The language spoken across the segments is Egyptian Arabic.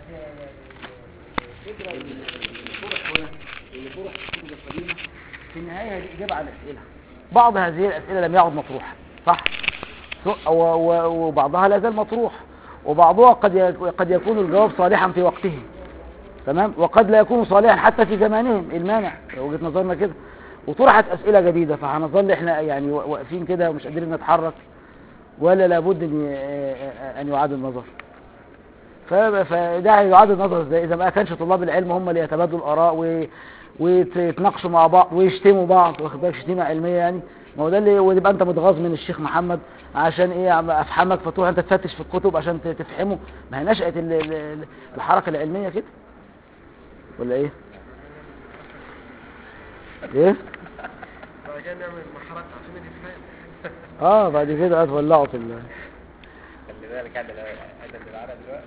الفكرة اللي طرح هنا اللي طرح في الكتب القديمة في النهاية هي إجابة على الأسئلة بعض هذه الأسئلة لم يعد مطروحا صح سو- و- و- وبعضها لا زال مطروح وبعضها قد ي- قد يكون الجواب صالحا في وقته تمام وقد لا يكون صالحا حتى في زمانهم إيه المانع وجهة نظرنا كده وطرحت أسئلة جديدة فهنظل احنا يعني وا- واقفين كده ومش قادرين نتحرك ولا لابد ان ي- ان يعاد النظر ف- فده يعاد النظر ازاي اذا ما كانش طلاب العلم هم اللي يتبادلوا الاراء و... ويتناقشوا مع بعض ويشتموا بعض واخد بالك شتيمه علميه يعني ما هو ده اللي ويبقى انت متغاظ من الشيخ محمد عشان ايه عم افهمك فتروح انت تفتش في الكتب عشان ت- تفهمه ما هي نشأت ال- ال- ال- الحركه العلميه كده ولا ايه؟ ايه؟ بعد كده نعمل محرك عشان الإفهام اه بعد كده اتولعوا في ال... خلي بالك قاعد قاعد اللي معانا دلوقتي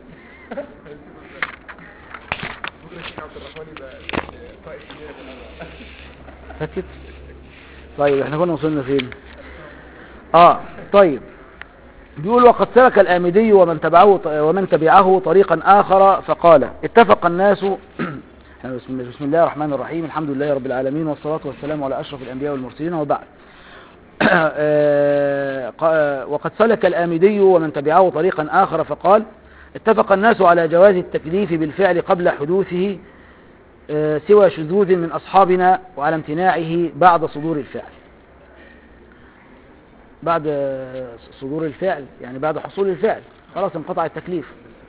بكرة الشيخ عبد الرحمن يبقى قائد كبير سكت طيب احنا كنا وصلنا فين اه طيب بيقول وقد سلك الآمدي ومن تبعه ومن تبعه طريقا آخر فقال اتفق الناس احنا بسم الله, بسم الله الرحمن الرحيم الحمد لله رب العالمين والصلاة والسلام على أشرف الأنبياء والمرسلين وبعد آه، قا- وقد سلك الآمدي ومن تبعه طريقا آخر فقال اتفق الناس على جواز التكليف بالفعل قبل حدوثه آه، سوى شذوذ من أصحابنا وعلى امتناعه بعد صدور الفعل بعد آه، صدور الفعل يعني بعد حصول الفعل خلاص انقطع التكليف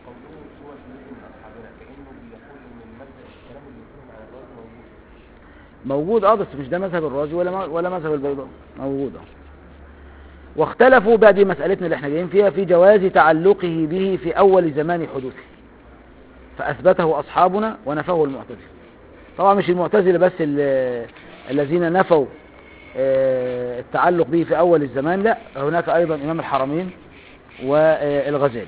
موجود اه بس مش ده مذهب الرازي ولا ما- ولا مذهب البيضاء موجود اه واختلفوا بعد مسألتنا اللي احنا جايين فيها في جواز تعلقه به في أول زمان حدوثه فأثبته أصحابنا ونفاه المعتزلة طبعا مش المعتزلة بس ال- الذين نفوا آه، التعلق به في أول الزمان لا هناك أيضا إمام الحرمين والغزالي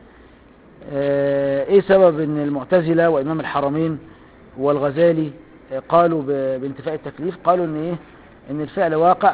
آه، ايه سبب ان المعتزلة وامام الحرمين والغزالي آه، قالوا ب- بانتفاء التكليف قالوا ان ايه ان الفعل واقع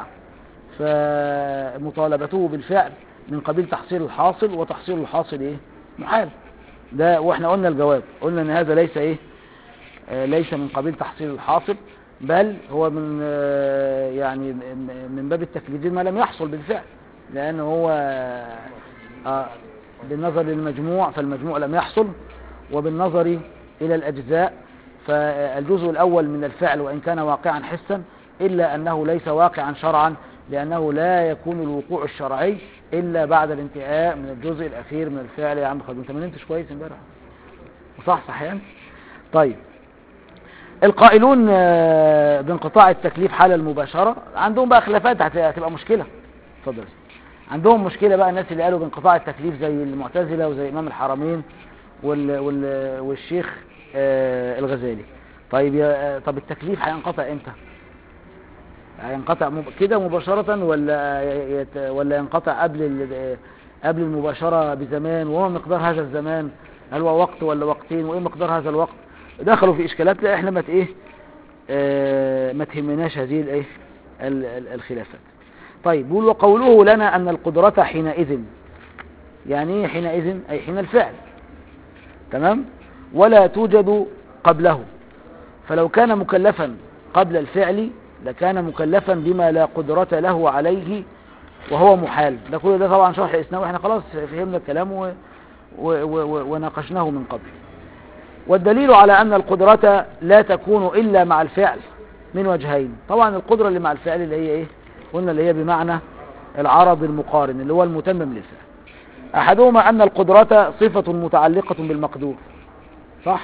فمطالبته بالفعل من قبيل تحصيل الحاصل وتحصيل الحاصل ايه محال ده واحنا قلنا الجواب قلنا ان هذا ليس ايه آه، ليس من قبيل تحصيل الحاصل بل هو من آه، يعني م- من باب التكليف ما لم يحصل بالفعل لأنه هو آه، بالنظر للمجموع فالمجموع لم يحصل وبالنظر إلى الأجزاء فالجزء الأول من الفعل وإن كان واقعا حسا إلا أنه ليس واقعا شرعا لأنه لا يكون الوقوع الشرعي إلا بعد الانتهاء من الجزء الأخير من الفعل يا عم خالد أنت ما نمتش كويس امبارح صح صح يعني طيب القائلون آه، بانقطاع التكليف حال المباشرة عندهم بقى خلافات هت- هتبقى مشكلة اتفضل عندهم مشكلة بقى الناس اللي قالوا بانقطاع التكليف زي المعتزلة وزي إمام الحرمين وال وال والشيخ آه، الغزالي طيب يا آه، طب التكليف هينقطع امتى هينقطع مب- كده مباشرة ولا يت ولا ينقطع قبل ال- قبل المباشرة بزمان وما مقدار هذا الزمان هل هو وقت ولا وقتين وايه مقدار هذا الوقت دخلوا في اشكالات لا احنا ما ت- ايه آه، ما تهمناش هذه الايه ال- ال- الخلافات طيب بيقول وقوله لنا ان القدرة حينئذ يعني ايه حينئذ اي حين الفعل تمام ولا توجد قبله فلو كان مكلفا قبل الفعل لكان مكلفا بما لا قدرة له عليه وهو محال ده كل ده طبعا شرح الإسناوي احنا خلاص فهمنا الكلام و... و... و... وناقشناه من قبل والدليل على أن القدرة لا تكون إلا مع الفعل من وجهين طبعا القدرة اللي مع الفعل اللي هي ايه قلنا اللي هي بمعنى العرض المقارن اللي هو المتمم للفعل أحدهما أن القدرة صفة متعلقة بالمقدور صح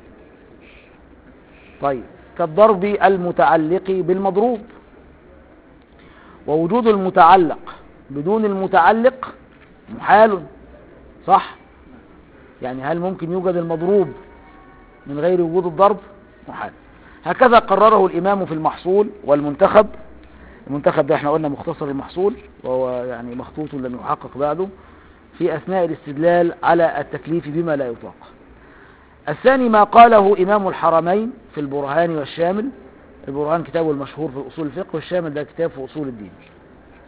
طيب كالضرب المتعلق بالمضروب ووجود المتعلق بدون المتعلق محال صح يعني هل ممكن يوجد المضروب من غير وجود الضرب محال هكذا قرره الإمام في المحصول والمنتخب المنتخب ده احنا قلنا مختصر المحصول وهو يعني مخطوط لم يحقق بعده في أثناء الاستدلال على التكليف بما لا يطاق الثاني ما قاله إمام الحرمين في البرهان والشامل البرهان كتابه المشهور في أصول الفقه والشامل ده كتاب في أصول الدين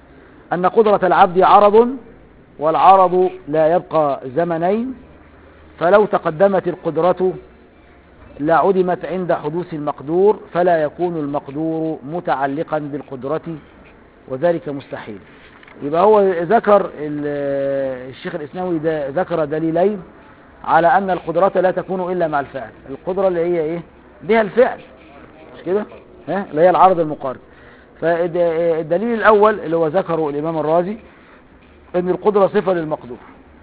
أن قدرة العبد عرض والعرض لا يبقى زمنين فلو تقدمت القدرة لعدمت عند حدوث المقدور فلا يكون المقدور متعلقا بالقدرة وذلك مستحيل يبقى هو ذكر ال- الشيخ الإسناوي ده ذكر دليلين على أن القدرة لا تكون إلا مع الفعل القدرة اللي هي إيه بها الفعل مش كده ها اللي هي العرض المقارن فالدليل الأول اللي هو ذكره الإمام الرازي أن القدرة صفة للمقدور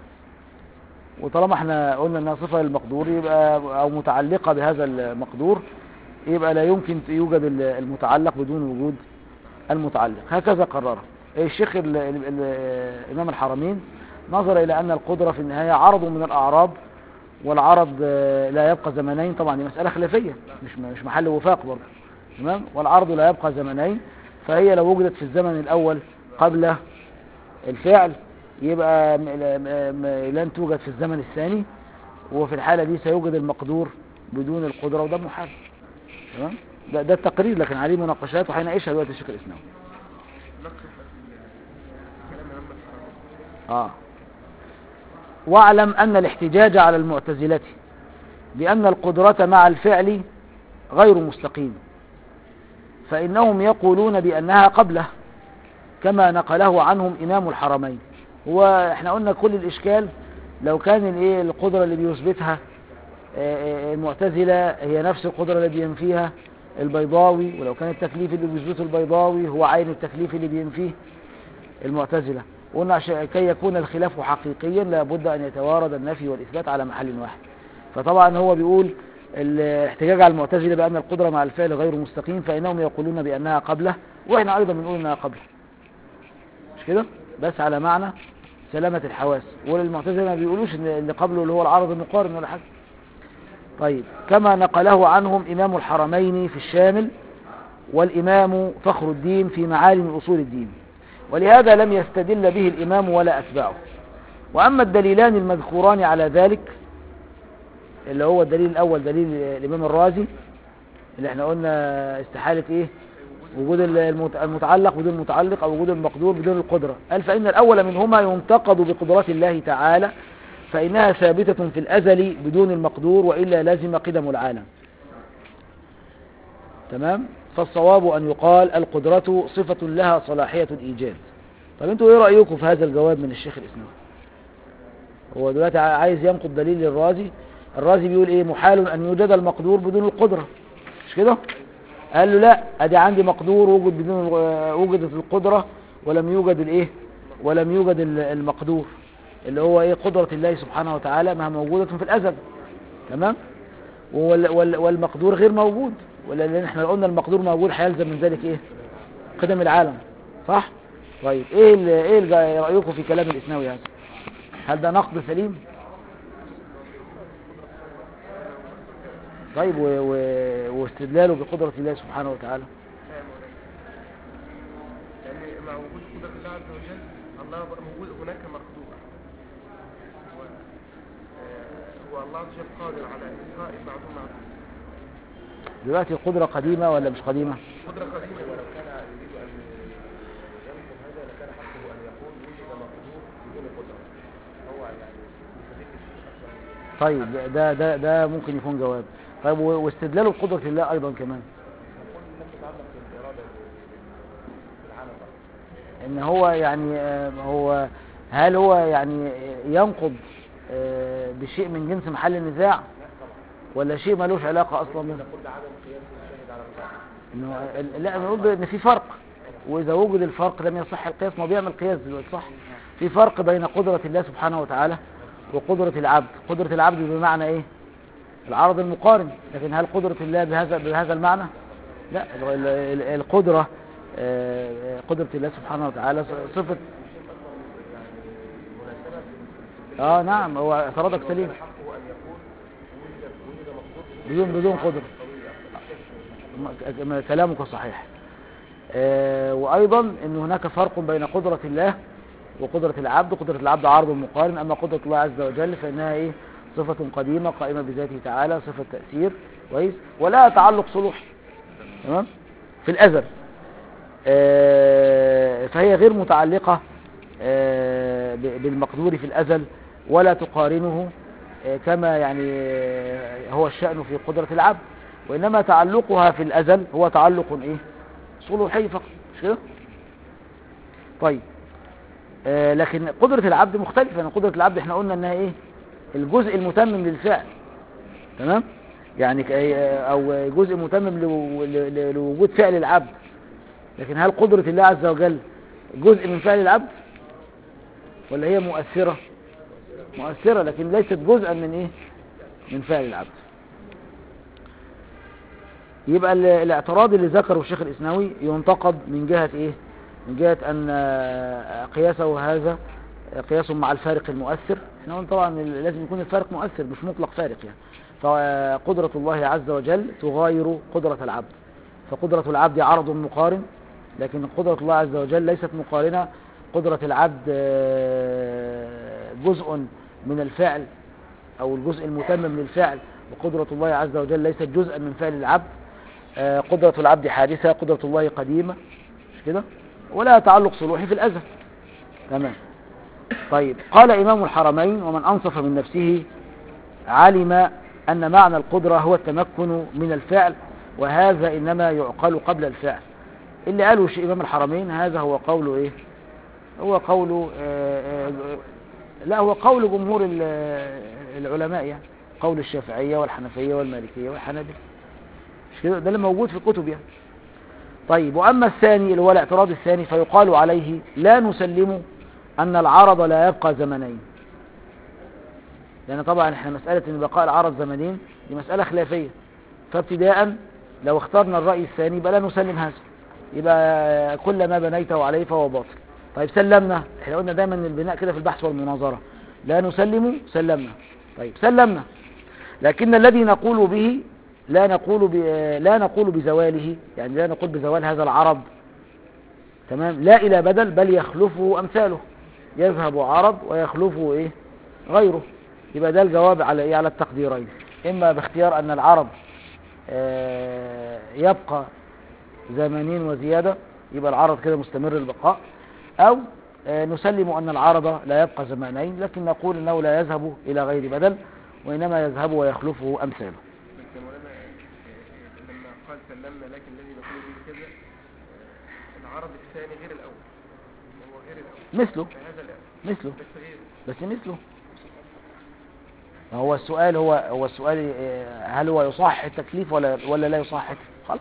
وطالما احنا قلنا انها صفة للمقدور يبقى او متعلقة بهذا المقدور يبقى لا يمكن يوجد المتعلق بدون وجود المتعلق هكذا قرره الشيخ ال- ال- ال- امام الحرمين نظر الى ان القدرة في النهاية عرض من الاعراض والعرض آه، لا يبقى زمنين طبعا دي مسألة خلافية مش مش محل وفاق برضه تمام والعرض لا يبقى زمنين فهي لو وجدت في الزمن الاول قبل الفعل يبقى م- م- م- لن توجد في الزمن الثاني وفي الحالة دي سيوجد المقدور بدون القدرة وده محال تمام ده, ده التقرير لكن عليه مناقشات وهيناقشها دلوقتي الشيخ الاسلامي نقص كلام الإمام الحرمين اه واعلم ان الاحتجاج على المعتزلة بان القدرة مع الفعل غير مستقيم فانهم يقولون بانها قبله كما نقله عنهم امام الحرمين هو احنا قلنا كل الاشكال لو كان الايه القدرة اللي بيثبتها آه، آه، المعتزلة هي نفس القدرة اللي بينفيها البيضاوي ولو كان التكليف اللي بيثبته البيضاوي هو عين التكليف اللي بينفيه المعتزلة قلنا عشان كي يكون الخلاف حقيقيا لابد أن يتوارد النفي والإثبات على محل واحد فطبعا هو بيقول الاحتجاج على المعتزلة بأن القدرة مع الفعل غير مستقيم فإنهم يقولون بأنها قبله وإحنا أيضا بنقول أنها قبله مش كده بس على معنى سلامة الحواس والمعتزلة ما بيقولوش ان اللي قبله اللي هو العرض المقارن ولا حاجة طيب كما نقله عنهم إمام الحرمين في الشامل والإمام فخر الدين في معالم أصول الدين ولهذا لم يستدل به الإمام ولا أتباعه وأما الدليلان المذكوران على ذلك اللي هو الدليل الأول دليل الإمام الرازي اللي احنا قلنا استحالة إيه وجود المت- المتعلق بدون المتعلق أو وجود المقدور بدون القدرة قال فإن الأول منهما ينتقد بقدرات الله تعالى فإنها ثابتة في الأزل بدون المقدور وإلا لازم قدم العالم تمام فالصواب أن يقال القدرة صفة لها صلاحية الإيجاد طب انتوا ايه رأيكم في هذا الجواب من الشيخ الإسلام هو دلوقتي عايز ينقض دليل الرازي الرازي بيقول ايه محال أن يوجد المقدور بدون القدرة مش كده قال له لا ادي عندي مقدور وجد بدون وجدت القدرة ولم يوجد الايه ولم يوجد ال- المقدور اللي هو ايه قدرة الله سبحانه وتعالى ما موجودة في الأزل تمام وال- وال- والمقدور غير موجود ولا لان احنا لو قلنا المقدور موجود هيلزم من ذلك ايه قدم العالم صح طيب ايه ال- ايه ال- رايكم في كلام الاسناوي هذا هل ده نقد سليم طيب و... و... واستدلاله بقدرة الله سبحانه وتعالى لأن مع وجود قدرة الله عز وجل الله بقى موجود هناك مقدور هو آه، هو الله عز وجل قادر على إلقاء بعضهم مع بعض دلوقتي القدرة قديمة ولا مش قديمة قدرة قديمة ولو طيب ده ده ده ممكن يكون جواب طيب و- واستدلاله بقدرة الله ايضا كمان ان هو يعني آه، هو هل هو يعني ينقض آه، بشيء من جنس محل النزاع ولا شيء ملوش علاقة اصلا به انه ال- لا بنقول ان في فرق واذا وجد الفرق لم يصح القياس ما هو بيعمل قياس دلوقتي صح في فرق بين قدرة الله سبحانه وتعالى وقدرة العبد قدرة العبد بمعنى ايه العرض المقارن لكن هل قدرة الله بهذا بهذا المعنى لا ال- ال- القدرة آه، قدرة الله سبحانه وتعالى صفة اه نعم هو اعتراضك سليم بدون بدون قدرة م- م- كلامك صحيح آه، وأيضا أن هناك فرق بين قدرة الله وقدرة العبد قدرة العبد عرض مقارن أما قدرة الله عز وجل فإنها إيه صفة قديمة قائمة بذاته تعالى صفة تأثير كويس ولا تعلق صلوحي تمام في الأزل آه، فهي غير متعلقة آه، ب- بالمقدور في الأزل ولا تقارنه آه، كما يعني آه، هو الشأن في قدرة العبد وإنما تعلقها في الأزل هو تعلق إيه صلوحي فقط مش كده طيب آه، لكن قدرة العبد مختلفة يعني قدرة العبد احنا قلنا انها ايه الجزء المتمم للفعل تمام يعني ك- آه، او جزء متمم لو- ل- ل- لوجود فعل العبد لكن هل قدرة الله عز وجل جزء من فعل العبد ولا هي مؤثرة مؤثرة لكن ليست جزءا من ايه من فعل العبد يبقى ال- الاعتراض اللي ذكره الشيخ الإسناوي ينتقد من جهة ايه من جهة ان آه، قياسه هذا آه، قياس مع الفارق المؤثر احنا قلنا طبعا ال- لازم يكون الفارق مؤثر مش مطلق فارق يعني فقدرة الله عز وجل تغاير قدرة العبد فقدرة العبد عرض مقارن لكن قدرة الله عز وجل ليست مقارنة قدرة العبد آه، جزء من الفعل أو الجزء المتمم للفعل وقدرة الله عز وجل ليست جزءا من فعل العبد آه، قدرة العبد حادثة قدرة الله قديمة مش كده ولا تعلق صلوحي في الأزل تمام طيب قال إمام الحرمين ومن أنصف من نفسه علم أن معنى القدرة هو التمكن من الفعل وهذا إنما يعقل قبل الفعل اللي قاله شيء إمام الحرمين هذا هو قوله إيه هو قول آه، آه، لا هو قول جمهور ال- العلماء يعني قول الشافعية والحنفية والمالكية والحنابلة مش كده ده اللي موجود في الكتب يعني طيب وأما الثاني اللي هو الاعتراض الثاني فيقال عليه لا نسلم أن العرض لا يبقى زمنين لأن طبعا احنا مسألة ان بقاء العرض زمنين دي مسألة خلافية فابتداء لو اخترنا الرأي الثاني يبقى لا نسلم هذا يبقى كل ما بنيته عليه فهو باطل طيب سلمنا احنا قلنا دايما البناء كده في البحث والمناظرة لا نسلم سلمنا طيب سلمنا لكن الذي نقول به لا نقول ب... لا نقول بزواله يعني لا نقول بزوال هذا العرض تمام لا إلى بدل بل يخلفه أمثاله يذهب عرض ويخلفه إيه غيره يبقى ده الجواب على إيه على التقديرين إما باختيار أن العرض آه، يبقى زمنين وزيادة يبقى العرض كده مستمر البقاء أو آه، نسلم أن العرض لا يبقى زمانين لكن نقول أنه لا يذهب إلى غير بدل وإنما يذهب ويخلفه أمثاله بس يا مولانا آه، لما قال سلمنا لكن الذي نقول به كذا آه، العرض الثاني غير الأول هو غير الأول مثله فهذا الأول مثله بس غيره بس مثله ما هو السؤال هو هو السؤال آه، هل هو يصحح التكليف ولا ولا لا يصحح خلاص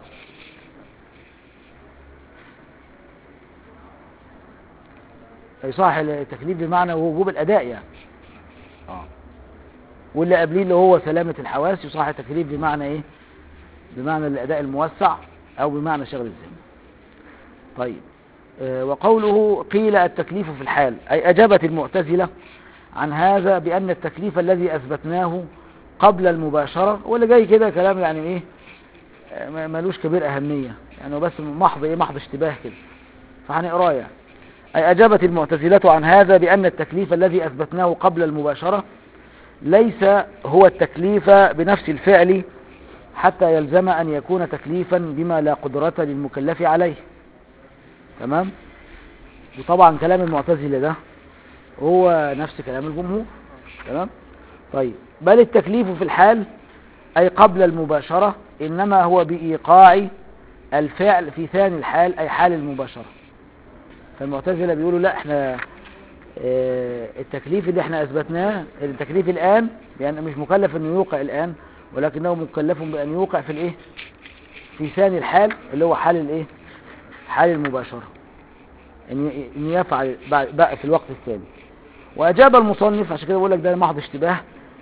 يصحح التكليف بمعنى وجوب الأداء يعني اه واللي قبليه اللي هو سلامة الحواس يصحح التكليف بمعنى ايه بمعنى الأداء الموسع أو بمعنى شغل الذهن طيب آه، وقوله قيل التكليف في الحال أي أجابت المعتزلة عن هذا بأن التكليف الذي أثبتناه قبل المباشرة واللي جاي كده كلام يعني إيه آه، ما- ملوش كبير أهمية يعني هو بس محض إيه محض اشتباه كده فهنقراه يعني أي أجابت المعتزلة عن هذا بأن التكليف الذي أثبتناه قبل المباشرة ليس هو التكليف بنفس الفعل حتى يلزم أن يكون تكليفا بما لا قدرة للمكلف عليه تمام وطبعا كلام المعتزلة ده هو نفس كلام الجمهور تمام طيب بل التكليف في الحال أي قبل المباشرة إنما هو بإيقاع الفعل في ثاني الحال أي حال المباشرة فالمعتزلة بيقولوا لا احنا اه التكليف اللي احنا أثبتناه التكليف الآن لأن مش مكلف أنه يوقع الآن ولكنه مكلف بأن يوقع في الإيه في ثاني الحال اللي هو حال الإيه حال المباشرة ان إن يفعل بعد- بقى في الوقت الثاني واجاب المصنف عشان كده بقول لك ده محض اشتباه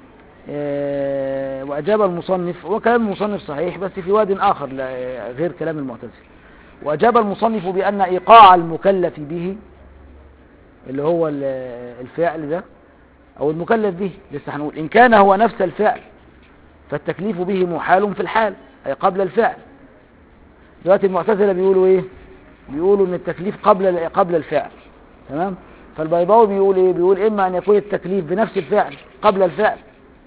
آه، واجاب المصنف وكلام المصنف صحيح بس في واد اخر لا- غير كلام المعتزله واجاب المصنف بان ايقاع المكلف به اللي هو ال- الفعل ده او المكلف به لسه هنقول ان كان هو نفس الفعل فالتكليف به محال في الحال اي قبل الفعل دلوقتي المعتزله بيقولوا ايه بيقولوا ان التكليف قبل قبل الفعل تمام فالبيضاوي بيقول ايه بيقول اما ان يكون التكليف بنفس الفعل قبل الفعل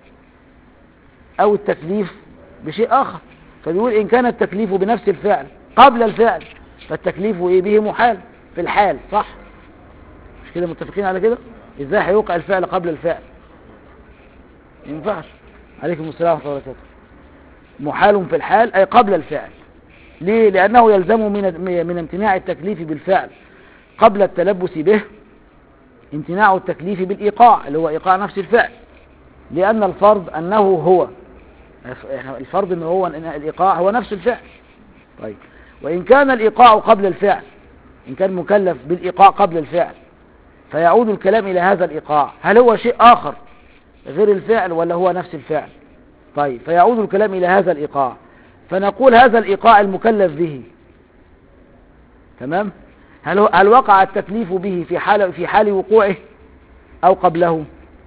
او التكليف بشيء اخر فبيقول ان كان التكليف بنفس الفعل قبل الفعل فالتكليف ايه به محال في الحال صح مش كده متفقين على كده ازاي هيوقع الفعل قبل الفعل ما ينفعش عليكم السلام ورحمة الله وبركاته محال في الحال أي قبل الفعل ليه؟ لأنه يلزم من من امتناع التكليف بالفعل قبل التلبس به امتناع التكليف بالإيقاع اللي هو إيقاع نفس الفعل لأن الفرض أنه هو إحنا الفرض أنه هو إن الإيقاع هو نفس الفعل طيب وإن كان الإيقاع قبل الفعل إن كان مكلف بالإيقاع قبل الفعل فيعود الكلام إلى هذا الإيقاع هل هو شيء آخر غير الفعل ولا هو نفس الفعل طيب فيعود الكلام إلى هذا الإيقاع فنقول هذا الإيقاع المكلف به تمام هل هو- هل وقع التكليف به في حال في حال وقوعه أو قبله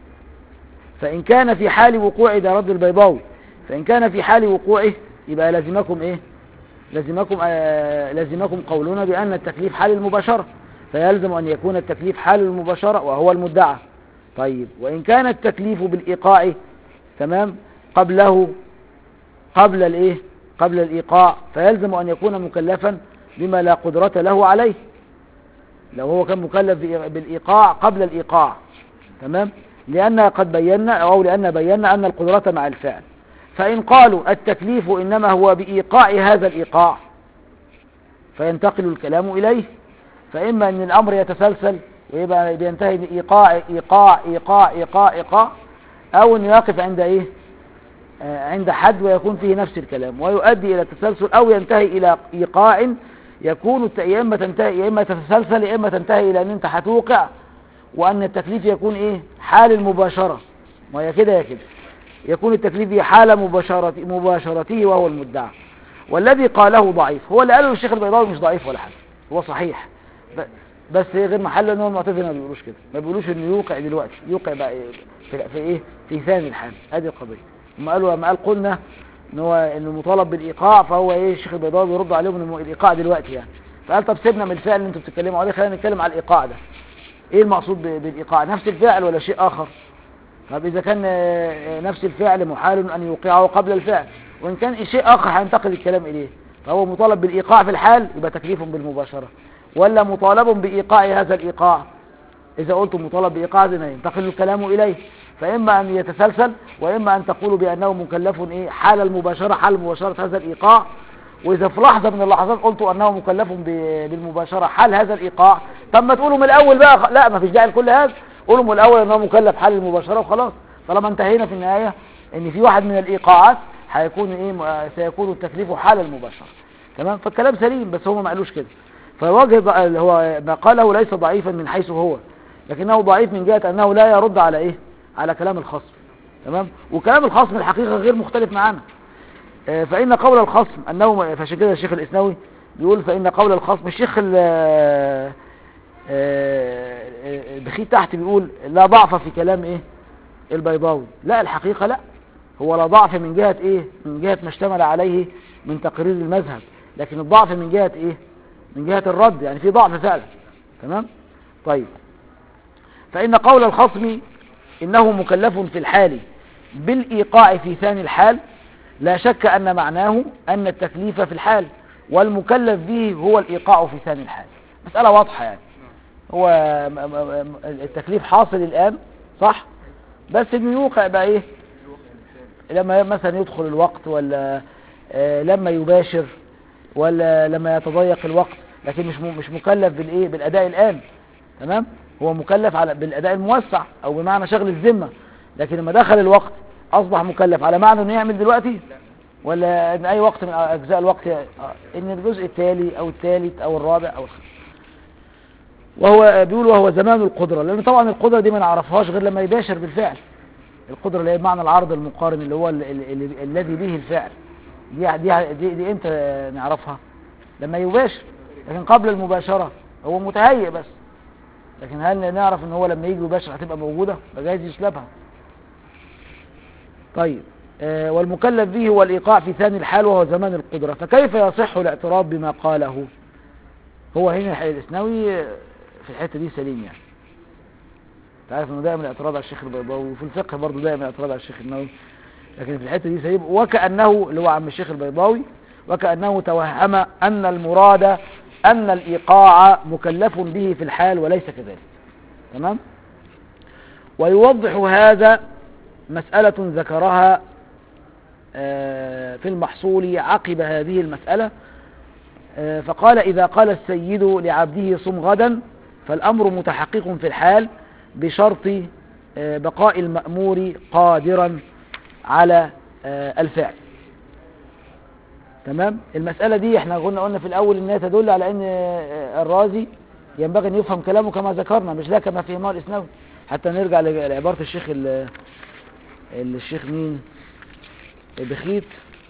فإن كان في حال وقوعه ده رد البيضاوي فإن كان في حال وقوعه يبقى لازمكم إيه لازمكم آه لازمكم قولنا بأن التكليف حال المباشرة فيلزم أن يكون التكليف حال المباشرة وهو المدعى طيب وإن كان التكليف بالإيقاع تمام قبله قبل الإيه قبل الإيقاع فيلزم أن يكون مكلفا بما لا قدرة له عليه لو هو كان مكلف بإي- بالإيقاع قبل الإيقاع تمام لأن قد بينا أو لأن بينا أن القدرة مع الفعل فإن قالوا التكليف إنما هو بإيقاع هذا الإيقاع فينتقل الكلام إليه فإما أن الأمر يتسلسل ويبقى بينتهي بإيقاع إيقاع إيقاع إيقاع إيقاع أو أنه يقف عند إيه آه، عند حد ويكون فيه نفس الكلام ويؤدي إلى التسلسل أو ينتهي إلى إيقاع يكون الت- يا إما تنتهي يا إما تتسلسل يا إما تنتهي إلى أن أنت هتوقع وأن التكليف يكون إيه حال المباشرة ما هي كده يا كده يكون التكليف به حال مباشرة مباشرته وهو المدعى والذي قاله ضعيف هو اللي قاله الشيخ البيضاوي مش ضعيف ولا حاجة هو صحيح ب- بس هي غير محل ان هو المعتزله ما بيقولوش كده ما بيقولوش انه يوقع دلوقتي يوقع بقى إيه؟ في, في ايه في ثاني الحال هذه القضيه هم قالوا لما قال قلنا ان هو انه مطالب بالايقاع فهو ايه الشيخ البيضاوي بيرد عليهم انه الايقاع دلوقتي يعني فقال طب سيبنا من الفعل اللي انتوا بتتكلموا عليه خلينا نتكلم على الايقاع ده ايه المقصود ب- بالايقاع نفس الفعل ولا شيء اخر طب اذا كان آه، آه، نفس الفعل محال ان يوقعه قبل الفعل وان كان شيء اخر هينتقل الكلام اليه فهو مطالب بالايقاع في الحال يبقى تكليف بالمباشره ولا مطالب بايقاع هذا الايقاع اذا قلت مطالب بايقاع هذا ينتقل الكلام اليه فاما ان يتسلسل واما ان تقولوا بانه مكلف ايه حال المباشره حال مباشره هذا الايقاع واذا في لحظه من اللحظات قلتوا انه مكلف ب- بالمباشره حال هذا الايقاع طب ما تقولوا من الاول بقى خ- لا ما فيش داعي لكل هذا قولوا من الاول انه مكلف حال المباشره وخلاص طالما انتهينا في النهايه ان في واحد من الايقاعات هيكون ايه م- آه، سيكون التكليف حال المباشره تمام فالكلام سليم بس هم ما قالوش كده فوجه ض- اللي هو ما قاله ليس ضعيفا من حيث هو لكنه ضعيف من جهه انه لا يرد على ايه على كلام الخصم تمام وكلام الخصم الحقيقه غير مختلف معانا آه، فإن قول الخصم أنه فعشان كده الشيخ الإسنوي بيقول فإن قول الخصم الشيخ ال- آه، آه، البخيت تحت بيقول لا ضعف في كلام إيه البيضاوي لا الحقيقة لا هو لا ضعف من جهة إيه من جهة ما اشتمل عليه من تقرير المذهب لكن الضعف من جهة إيه من جهة الرد يعني في ضعف فعلا تمام طيب فإن قول الخصم إنه مكلف في الحال بالإيقاع في ثاني الحال لا شك أن معناه أن التكليف في الحال والمكلف به هو الإيقاع في ثاني الحال مسألة واضحة يعني هو م- م- م- التكليف حاصل الآن صح بس انه يوقع بقى ايه لما مثلا يدخل الوقت ولا آه، لما يباشر ولا لما يتضيق الوقت لكن مش م- مش مكلف بالايه بالاداء الان تمام هو مكلف على بالاداء الموسع او بمعنى شغل الذمه لكن لما دخل الوقت اصبح مكلف على معنى انه يعمل دلوقتي ولا ان اي وقت من اجزاء الوقت آه، ان الجزء التالي او الثالث او الرابع او الخامس وهو بيقول وهو زمان القدرة لأن طبعا القدرة دي ما نعرفهاش غير لما يباشر بالفعل القدرة اللي هي بمعنى العرض المقارن اللي هو ال- ال- ال- الذي به الفعل دي دي دي, دي امتى نعرفها لما يباشر لكن قبل المباشرة هو متهيئ بس لكن هل نعرف ان هو لما يجي يباشر هتبقى موجودة فجايز يسلبها طيب آه، والمكلف به هو الإيقاع في ثاني الحال وهو زمان القدرة فكيف يصح الاعتراض بما قاله هو هنا الحقيقة الإسناوي في الحتة دي سليم يعني تعرف انه دائما الاعتراض على الشيخ البيضاوي وفي الفقه برضه دائما الاعتراض على الشيخ النووي لكن في الحتة دي سليم وكأنه اللي هو عم الشيخ البيضاوي وكأنه توهم أن المراد أن الإيقاع مكلف به في الحال وليس كذلك تمام ويوضح هذا مسألة ذكرها آه، في المحصول عقب هذه المسألة آه، فقال إذا قال السيد لعبده صم غدا فالأمر متحقق في الحال بشرط آه، بقاء المأمور قادرا على آه، الفعل تمام المسألة دي احنا قلنا قلنا في الأول انها تدل على ان آه، الرازي ينبغي ان يفهم كلامه كما ذكرنا مش لا كما فهمه الإسناوي حتى نرجع لعبارة الشيخ ال- الشيخ مين بخيت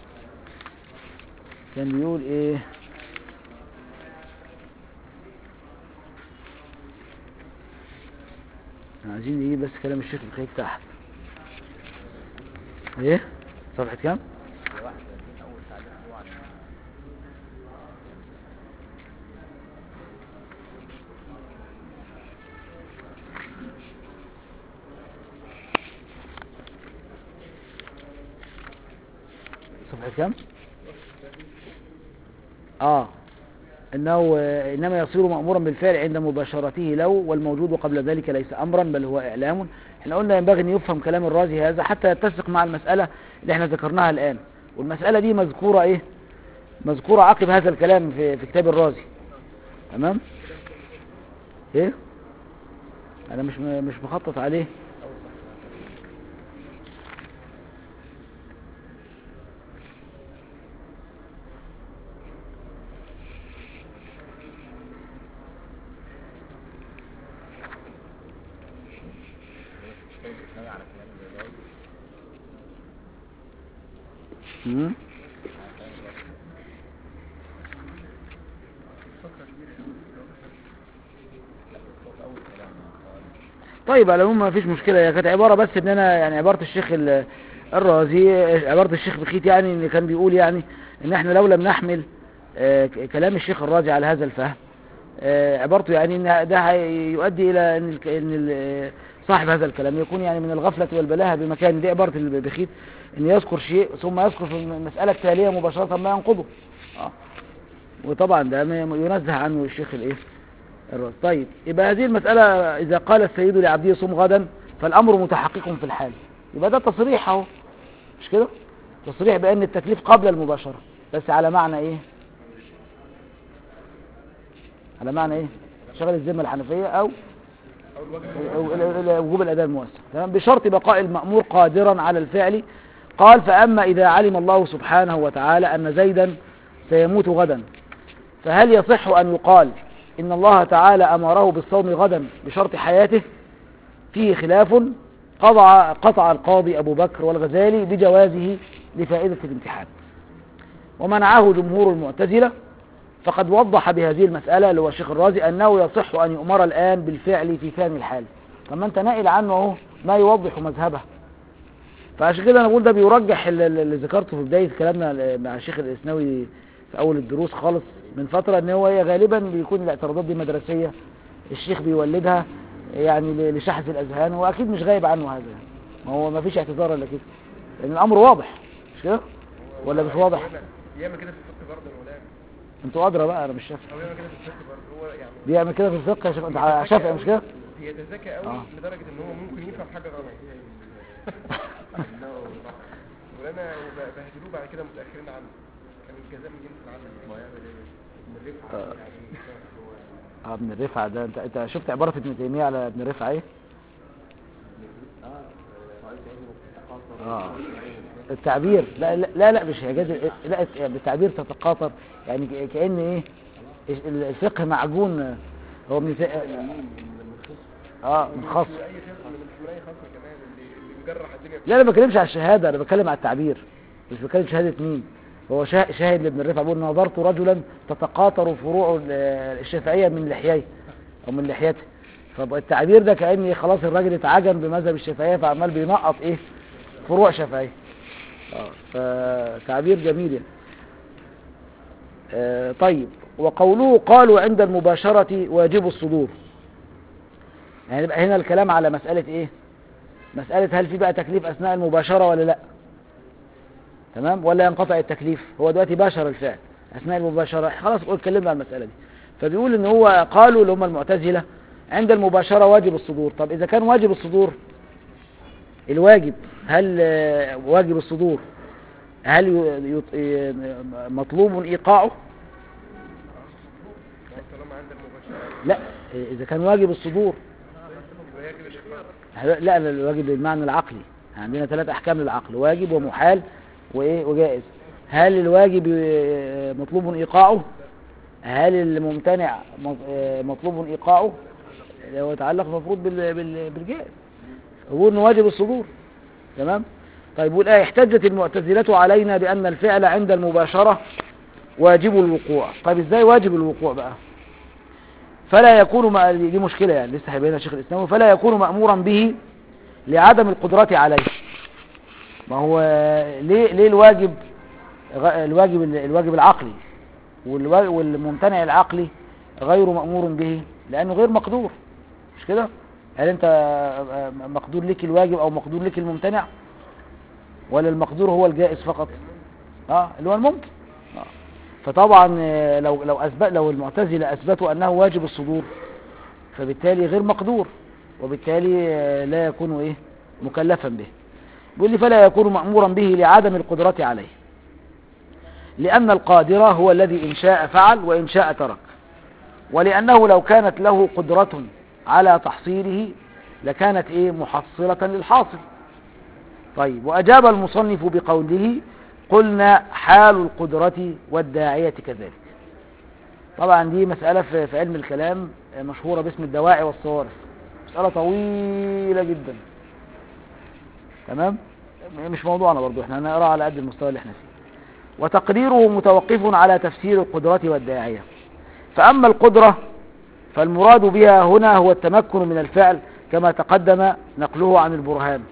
كان بيقول ايه عايزين نجيب بس كلام الشيخ بخيت تحت ايه صفحة كام هي 31 أول تعليق له عن صفحة كام اه انه آه، انما يصير مأمورا بالفعل عند مباشرته له والموجود قبل ذلك ليس امرا بل هو اعلام احنا قلنا ينبغي ان يفهم كلام الرازي هذا حتى يتسق مع المسألة اللي احنا ذكرناها الان والمسألة دي مذكورة ايه مذكورة عقب هذا الكلام في, في كتاب الرازي تمام ايه انا مش م- مش مخطط عليه كتاب الإسلامي على كلام الرازي مم. على كلام الرازي فترة كبيرة أوي. لا بس هو في أول كلام قال طيب على العموم ما فيش مشكلة هي كانت عبارة بس ان انا يعني عبارة الشيخ ال- الرازي عبارة الشيخ بخيت يعني ان كان بيقول يعني ان احنا لو لم نحمل آه، ك- كلام الشيخ الرازي على هذا الفهم آه، عبارته يعني ان ده هيؤدي الى ان الك- ان ال- صاحب هذا الكلام يكون يعني من الغفلة والبلاهة بمكان دي عبارة البخيت ان يذكر شيء ثم يذكر في المسألة التالية مباشرة ما ينقضه آه. وطبعا ده ما ينزه عنه الشيخ الايه الرأس طيب يبقى هذه المسألة إذا قال السيد لعبده صم غدا فالأمر متحقق في الحال يبقى ده تصريح اهو مش كده تصريح بأن التكليف قبل المباشرة بس على معنى إيه على معنى إيه شغل الذمة الحنفية أو أو الوجه أو ال- ال- وجوب الأداء الموسع تمام بشرط بقاء المأمور قادرا على الفعل قال فأما إذا علم الله سبحانه وتعالى أن زيدا سيموت غدا فهل يصح أن يقال إن الله تعالى أمره بالصوم غدا بشرط حياته فيه خلاف قطع, قطع القاضي أبو بكر والغزالي بجوازه لفائدة الامتحان ومنعه جمهور المعتزلة فقد وضح بهذه المسألة اللي هو الشيخ الرازي أنه يصح أن يؤمر الآن بالفعل في ثاني الحال طب ما أنت ناقل عنه أهو ما يوضح مذهبه فعشان كده أنا بقول ده بيرجح اللي اللي ذكرته في بداية كلامنا مع الشيخ الإسناوي في أول الدروس خالص من فترة أن هو هي غالبا بيكون الاعتراضات دي مدرسية الشيخ بيولدها يعني ل- لشحذ الأذهان وأكيد مش غايب عنه هذا يعني. ما هو ما فيش اعتذار إلا كده لأن الأمر واضح مش كده ولا مش واضح يعمل كده في الفقه برضه يا مولانا انتوا أدرى بقى أنا مش شافعي أو يعمل كده في الفقه برضه هو يعني بيعمل كده في الفقه يا شيخ انت ع- شافعي مش كده بيتذكى قوي آه. لدرجة ان هو ممكن يفهم حاجة غلط مولانا بهدلوه بعد كده متأخرين عنه كان الجزاء من جنس العمل ما يعمل ايه من الرفعة اه ابن الرفعة ده انت انت شفت عبارة ابن تيمية على ابن الرفعة ايه اه التعبير لا لا لا, لا مش هيجاز لا التعبير تتقاطر يعني ك- كأن ايه ال- الفقه معجون هو ابن تي... اه من خاص اي خصم من من اي خصم كمان اللي اللي مجرح الدنيا لا انا ما بتكلمش على الشهادة انا بتكلم على التعبير مش بتكلم شهادة مين هو شا- شاهد لابن الرفعة بيقول نظرت رجلا تتقاطر فروع ال- الشافعية من لحييه او من لحيته فالتعبير ده كأن خلاص الراجل اتعجن بمذهب الشافعية فعمال بينقط ايه فروع شافعية اه فتعبير جميل يعني. آه طيب وقوله قالوا عند المباشرة واجب الصدور يعني يبقى هنا الكلام على مسألة ايه مسألة هل في بقى تكليف أثناء المباشرة ولا لا تمام ولا ينقطع التكليف هو دلوقتي باشر الفعل أثناء المباشرة خلاص قلت اتكلمنا عن المسألة دي فبيقول ان هو قالوا اللي هم المعتزلة عند المباشرة واجب الصدور طب إذا كان واجب الصدور الواجب هل آه، واجب الصدور هل ي- يط- ي- مطلوب ايقاعه طالما عند المباشرة لا اذا كان واجب الصدور يبقى يجب الإخبار لا لا الواجب بالمعنى العقلي عندنا ثلاث احكام للعقل واجب ومحال وايه وجائز هل الواجب آه، مطلوب ايقاعه هل الممتنع مط- آه، مطلوب ايقاعه هو يتعلق المفروض بال- بال- بالجائز هو انه واجب الصدور تمام طيب والآية احتجت المعتزلة علينا بأن الفعل عند المباشرة واجب الوقوع طيب ازاي واجب الوقوع بقى فلا يكون ما دي مشكلة يعني لسه هيبينها شيخ الإسلام فلا يكون مأمورا به لعدم القدرة عليه ما هو ليه ليه الواجب غ- الواجب الواجب العقلي والوا- والممتنع العقلي غير مأمور به لأنه غير مقدور مش كده هل انت مقدور لك الواجب او مقدور لك الممتنع ولا المقدور هو الجائز فقط اه اللي هو الممكن آه. فطبعا آه، لو لو اثبت لو المعتزله اثبتوا انه واجب الصدور فبالتالي غير مقدور وبالتالي آه، لا يكون ايه مكلفا به بيقول لي فلا يكون مأمورا به لعدم القدرة عليه لأن القادر هو الذي إن شاء فعل وإن شاء ترك ولأنه لو كانت له قدرة على تحصيله لكانت إيه محصلة للحاصل طيب وأجاب المصنف بقوله قلنا حال القدرة والداعية كذلك طبعا دي مسألة في في علم الكلام مشهورة باسم الدواعي والصوارف مسألة طويلة جدا تمام مش موضوعنا برضو احنا هنقرا على قد المستوى اللي احنا فيه وتقريره متوقف على تفسير القدرة والداعية فأما القدرة فالمراد بها هنا هو التمكن من الفعل كما تقدم نقله عن البرهان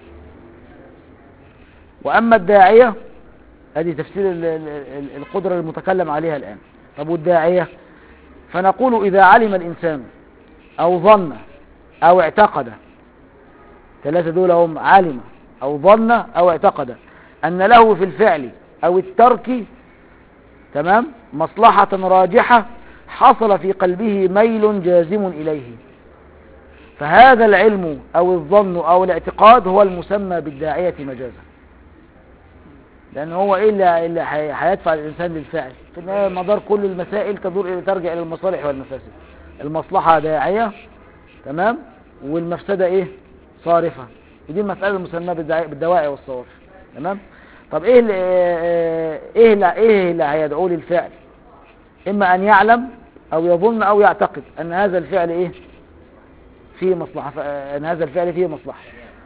وأما الداعية هذه تفسير ال- ال- ال- القدرة المتكلم عليها الآن طب والداعية فنقول إذا علم الإنسان أو ظن أو اعتقد ثلاثة دول هم علم أو ظن أو اعتقد أن له في الفعل أو الترك تمام مصلحة راجحة حصل في قلبه ميل جازم إليه فهذا العلم أو الظن أو الاعتقاد هو المسمى بالداعية مجازا لأن هو إيه اللي, اللي هي- هيدفع الإنسان للفعل في النهاية مدار كل المسائل تدور إلى ترجع إلى المصالح والمفاسد المصلحة داعية تمام والمفسدة إيه صارفة ودي المسألة المسمى بالدعاء- بالدواعي والصوارف تمام طب إيه اللي إيه اللي إيه اللي هيدعوه للفعل إما أن يعلم أو يظن أو يعتقد أن هذا الفعل إيه فيه مصلحة ف- أن هذا الفعل فيه مصلحة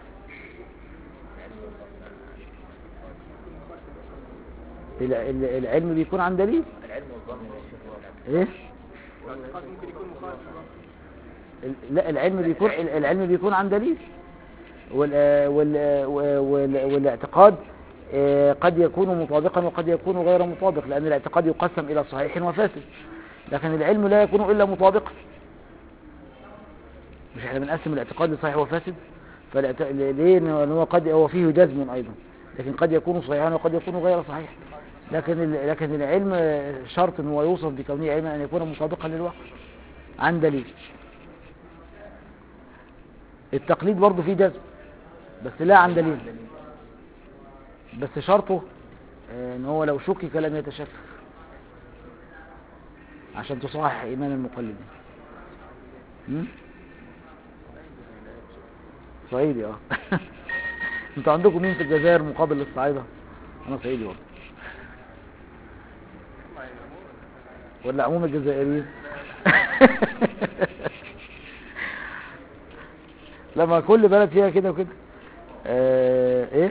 ال- ال- العلم بيكون عن دليل العلم والظن يا شيخ ايه ال- لا العلم بيكون ال- العلم بيكون عن دليل وال وال وال والاعتقاد آه، قد يكون مطابقا وقد يكون غير مطابق لأن الاعتقاد يقسم إلى صحيح وفاسد لكن العلم لا يكون إلا مطابقا مش احنا بنقسم الاعتقاد لصحيح وفاسد فالاعت... ليه لأن هو قد هو فيه جزم أيضا لكن قد يكون صحيحا وقد يكون غير صحيح لكن ال... لكن العلم شرط ان هو يوصف بكونه علما أن يكون مطابقا للواقع عن دليل التقليد برضه فيه جزم بس لا عن دليل بس شرطه آه، ان هو لو شكك لم يتشكك عشان تصحح ايمان المقلدين م? صعيدي اه انتوا عندكم مين في الجزائر مقابل للصعيدة انا صعيدي برضه ولا عموم الجزائريين لما كل بلد فيها كده وكده آه ايه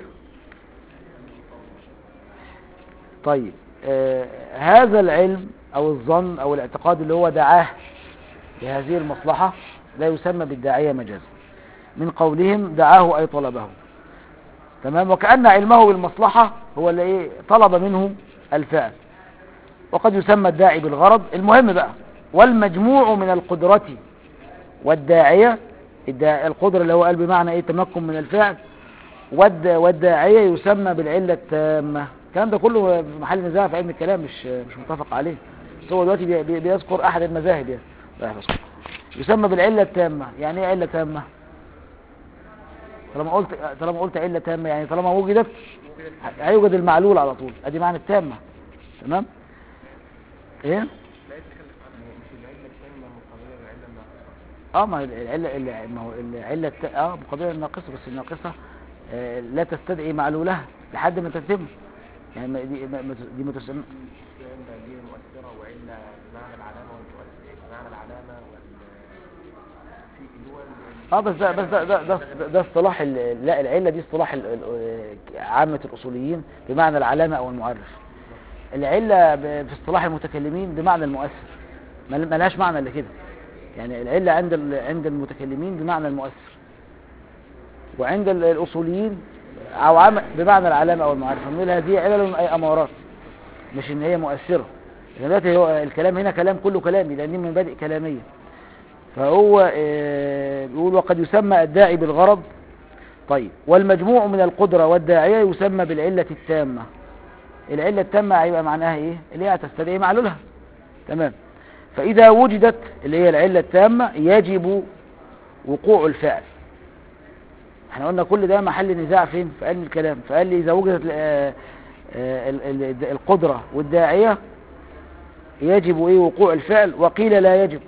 طيب آه هذا العلم او الظن او الاعتقاد اللي هو دعاه لهذه المصلحة لا يسمى بالداعية مجازا من قولهم دعاه اي طلبه تمام وكأن علمه بالمصلحة هو اللي ايه طلب منه الفعل وقد يسمى الداعي بالغرض المهم بقى والمجموع من القدرة والداعية الدا- القدرة اللي هو قال بمعنى ايه تمكن من الفعل والد والداعية يسمى بالعلة التامة الكلام ده كله في محل نزاع في علم الكلام مش مش متفق عليه بس هو دلوقتي بي- بي- بيذكر احد المذاهب يعني الله يحفظكم. يسمى بالعلة التامة يعني ايه علة تامة طالما قلت طالما قلت علة تامة يعني طالما وجدت هيوجد المعلول على طول ادي معنى التامة تمام ايه لا يتخلف عنها مش العلة التامة مقابلة للعلة الناقصة اه ما هي العلة الع- ما هو العلة الت- اه مقابلة الناقصة بس الناقصة آه لا تستدعي معلولها لحد ما تتم يعني ما- دي ما ما- دي ما تسمى في علة دي مؤثرة وعلة بمعنى العلامة والمؤثر بمعنى العلامة وال في اللي هو ال- اه بس ده بس ده ده, ده, ده اصطلاح ال- لا العلة دي اصطلاح ال- ال- عامة الأصوليين بمعنى العلامة أو المعرف العلة ب- في اصطلاح المتكلمين بمعنى المؤثر مل- ملهاش معنى الا كده يعني العلة عند ال- عند المتكلمين بمعنى المؤثر وعند ال- الأصوليين أو عام بمعنى العلامة أو المعرفة نقول هذه علل أي أمارات مش إن هي مؤثرة لأن دلوقتي هو الكلام هنا كلام كله كلامي لأن دي مبادئ كلامية فهو آه، بيقول وقد يسمى الداعي بالغرض طيب والمجموع من القدرة والداعية يسمى بالعلة التامة العلة التامة هيبقى معناها ايه اللي هي تستدعي معلولها تمام فإذا وجدت اللي هي العلة التامة يجب وقوع الفعل احنا قلنا كل ده محل نزاع فين في علم الكلام فقال لي إذا وجدت آه، آه، ال- ال- القدرة والداعية يجب ايه وقوع الفعل وقيل لا يجب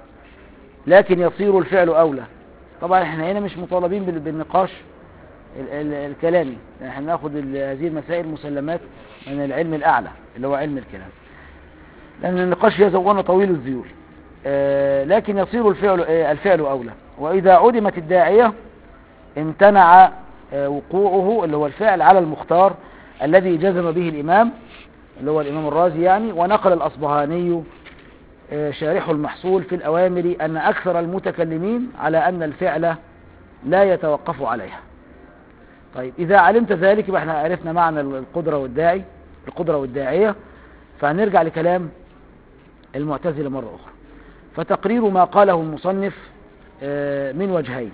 لكن يصير الفعل أولى طبعا احنا هنا مش مطالبين بال- بالنقاش ال- ال- الكلامي احنا ناخد ال- هذه المسائل مسلمات من العلم الأعلى اللي هو علم الكلام لأن النقاش فيها زوانا طويل الذيول آه، لكن يصير الفعل آه، الفعل أولى وإذا عدمت الداعية امتنع آه، وقوعه اللي هو الفعل على المختار الذي جزم به الإمام اللي هو الإمام الرازي يعني ونقل الأصبهاني آه، شارح المحصول في الأوامر أن أكثر المتكلمين على أن الفعل لا يتوقف عليها طيب إذا علمت ذلك يبقى احنا عرفنا معنى القدرة والداعي القدرة والداعية فهنرجع لكلام المعتزلة مرة أخرى فتقرير ما قاله المصنف آه، من وجهين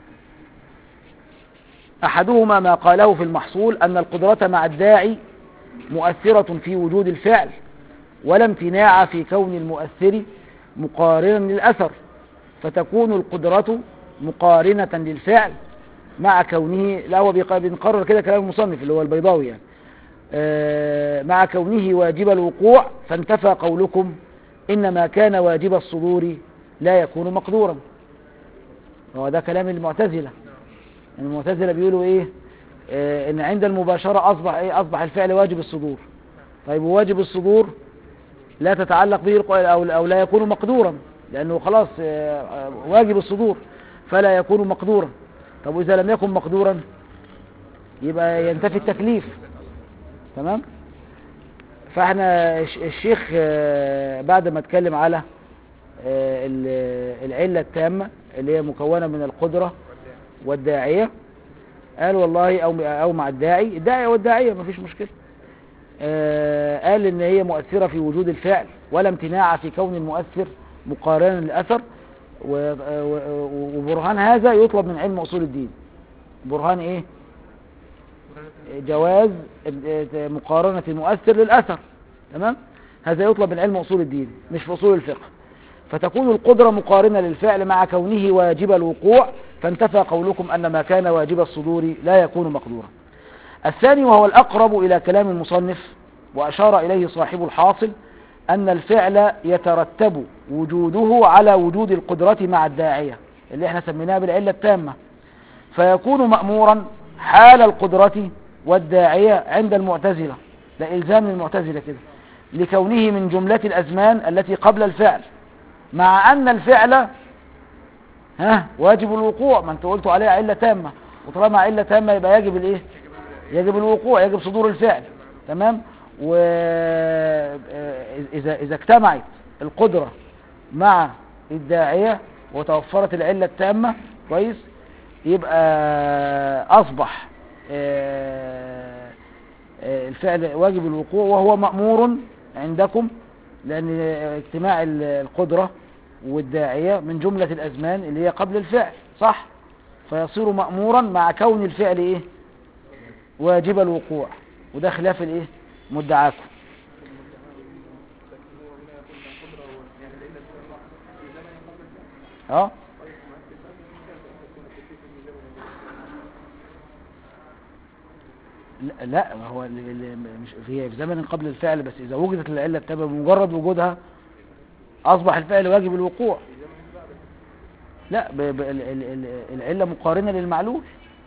أحدهما ما قاله في المحصول أن القدرة مع الداعي مؤثرة في وجود الفعل ولا امتناع في كون المؤثر مقارنا للأثر فتكون القدرة مقارنة للفعل مع كونه لا هو بيق- بنقرر كده كلام المصنف اللي هو البيضاوي يعني آه، مع كونه واجب الوقوع فانتفى قولكم إنما كان واجب الصدور لا يكون مقدورا هو ده كلام المعتزلة المعتزلة بيقولوا ايه آه، ان عند المباشرة اصبح ايه اصبح الفعل واجب الصدور طيب وواجب الصدور لا تتعلق به الق- او او لا يكون مقدورا لانه خلاص آه، آه، واجب الصدور فلا يكون مقدورا طب واذا لم يكن مقدورا يبقى ينتفي التكليف تمام فاحنا الش- الشيخ آه، بعد ما اتكلم على آه، ال- العلة التامة اللي هي مكونة من القدرة والداعية قال والله أو, أو مع الداعي الداعية والداعية مفيش مشكلة آه، قال إن هي مؤثرة في وجود الفعل ولا امتناع في كون المؤثر مقارنا للأثر و- و- وبرهان هذا يطلب من علم أصول الدين برهان إيه جواز مقارنة المؤثر للأثر تمام هذا يطلب من علم أصول الدين مش في أصول الفقه فتكون القدرة مقارنة للفعل مع كونه واجب الوقوع فانتفى قولكم أن ما كان واجب الصدور لا يكون مقدورا الثاني وهو الأقرب إلى كلام المصنف وأشار إليه صاحب الحاصل أن الفعل يترتب وجوده على وجود القدرة مع الداعية اللي احنا سميناها بالعلة التامة فيكون مأمورا حال القدرة والداعية عند المعتزلة ده إلزام للمعتزلة كده لكونه من جملة الأزمان التي قبل الفعل مع أن الفعل ها واجب الوقوع ما انت قلتوا عليها علة تامة وطالما علة تامة يبقى يجب الايه يجب الوقوع يجب صدور الفعل تمام وإذا إذا اجتمعت القدرة مع الداعية وتوفرت العلة التامة كويس يبقى أصبح آه، آه، الفعل واجب الوقوع وهو مأمور عندكم لأن اجتماع ال- القدرة والداعية من جملة الأزمان اللي هي قبل الفعل صح فيصير مأمورا مع كون الفعل إيه واجب الوقوع وده خلاف الإيه مدعاكم اه لا, لا ما هو ال- ال- مش في في زمن قبل الفعل بس اذا وجدت العله بتبقى بمجرد وجودها اصبح الفعل واجب الوقوع لا ب... ب... ال... ال... ال- العله مقارنه للمعلول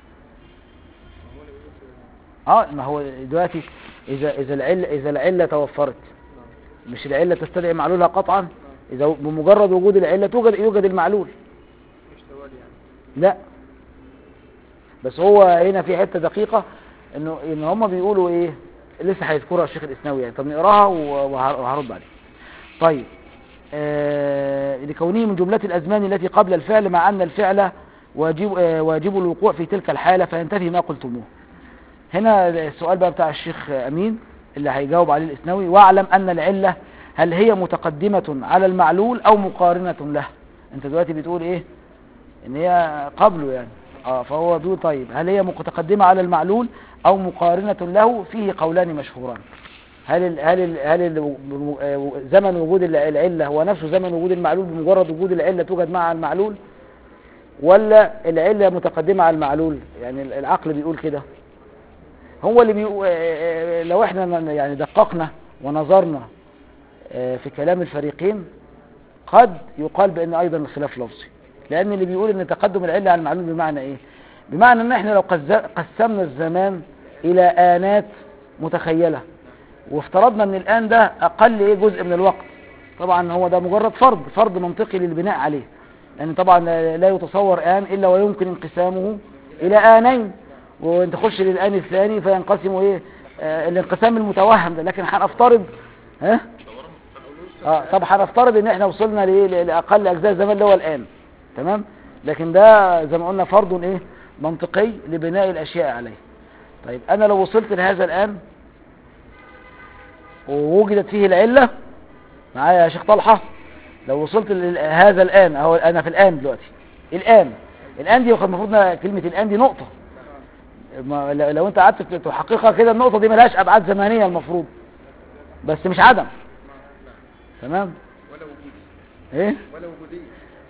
اه ما هو دلوقتي اذا اذا العله اذا العله توفرت مش العله تستدعي معلولها قطعا اذا بمجرد وجود العله توجد يوجد المعلول مش توالي يعني لا بس هو هنا في حته دقيقه انه ان هم بيقولوا ايه لسه هيذكرها الشيخ الاسناوي يعني طب نقراها و- وه- وهرد عليه طيب آه لكونه من جمله الازمان التي قبل الفعل مع ان الفعل واجب آه واجب الوقوع في تلك الحاله فينتفي ما قلتموه هنا السؤال بقى بتاع الشيخ امين اللي هيجاوب عليه الاسناوي واعلم ان العله هل هي متقدمه على المعلول او مقارنه له انت دلوقتي بتقول ايه ان هي قبله يعني اه فهو بيقول طيب هل هي متقدمة على المعلول او مقارنة له فيه قولان مشهوران هل ال هل ال هل ال آه، زمن وجود الع- العلة هو نفسه زمن وجود المعلول بمجرد وجود العلة توجد مع المعلول ولا العلة متقدمة على المعلول يعني ال- العقل بيقول كده هو اللي بيقول لو احنا ن- يعني دققنا ونظرنا آه، في كلام الفريقين قد يقال بان ايضا الخلاف لفظي لان اللي بيقول ان تقدم العله على المعلوم بمعنى ايه بمعنى ان احنا لو قز- قسمنا الزمان الى انات متخيله وافترضنا ان الان ده اقل ايه جزء من الوقت طبعا هو ده مجرد فرض فرض منطقي للبناء عليه لان طبعا لا لا يتصور ان الا ويمكن انقسامه الى انين وانت تخش للان الثاني فينقسم ايه آه الانقسام المتوهم ده لكن هنفترض ها اه طب هنفترض ان احنا وصلنا لايه ل- لاقل اجزاء الزمان اللي هو الان تمام لكن ده زي ما قلنا فرض ايه منطقي لبناء الاشياء عليه طيب انا لو وصلت لهذا الان ووجدت فيه العله معايا يا شيخ طلحه لو وصلت لهذا الان اهو انا في الان دلوقتي الان الان دي المفروض إنها كلمه الان دي نقطه ما لو لو انت قعدت تحققها كده النقطه دي ملهاش ابعاد زمنيه المفروض بس مش عدم تمام ولا وجودي ايه ولا وجودي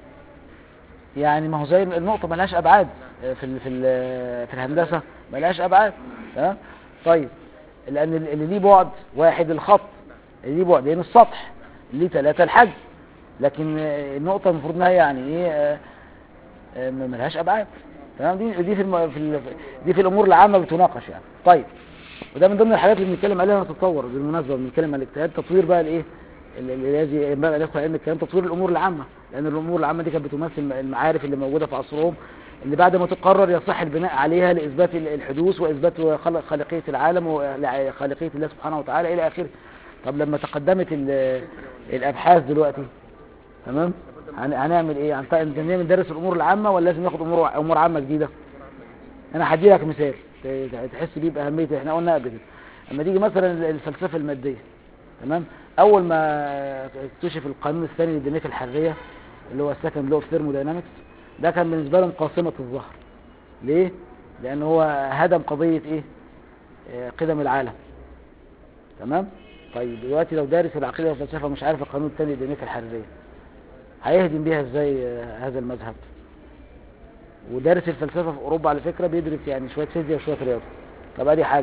يعني ما هو زي النقطة ملهاش أبعاد في ال في ال في الهندسة ملهاش أبعاد تمام طيب لأن اللي ليه بعد واحد الخط اللي ليه بعدين السطح اللي ليه ثلاثة الحجم لكن النقطة المفروض إنها يعني إيه آه، آه، ملهاش أبعاد تمام دي دي في الم... في ال... دي في الأمور العامة بتناقش يعني طيب وده من ضمن الحاجات اللي بنتكلم عليها تتطور بالمناسبة بنتكلم عن الاجتهاد تطوير بقى الإيه اللي الذي ينبغي ندخل علم الكلام تطوير الامور العامه لان الامور العامه دي كانت بتمثل المعارف اللي موجوده في عصرهم اللي بعد ما تقرر يصح البناء عليها لاثبات الحدوث واثبات خلق خالقيه العالم وخالقيه الله سبحانه وتعالى الى اخره طب لما تقدمت ال- الابحاث دلوقتي تمام هن- هنعمل ايه هنط- هنعمل ندرس الامور العامه ولا لازم ناخد امور امور عامه جديده انا هدي لك مثال ت- تحس بيه باهميه احنا قلنا قبل كده اما تيجي مثلا الفلسفه الماديه تمام اول ما اكتشف القانون الثاني للديناميكا الحريه اللي هو السكند لو اوف ثيرموداينامكس ده كان بالنسبه لهم قاصمه الظهر ليه لان هو هدم قضيه ايه آه، قدم العالم تمام طيب دلوقتي لو دارس العقيده والفلسفه مش عارف القانون الثاني للديناميكا الحريه هيهدم بيها ازاي آه، هذا المذهب ودارس الفلسفه في اوروبا على فكره بيدرس يعني شويه فيزياء وشويه رياضه طب ادي حاجه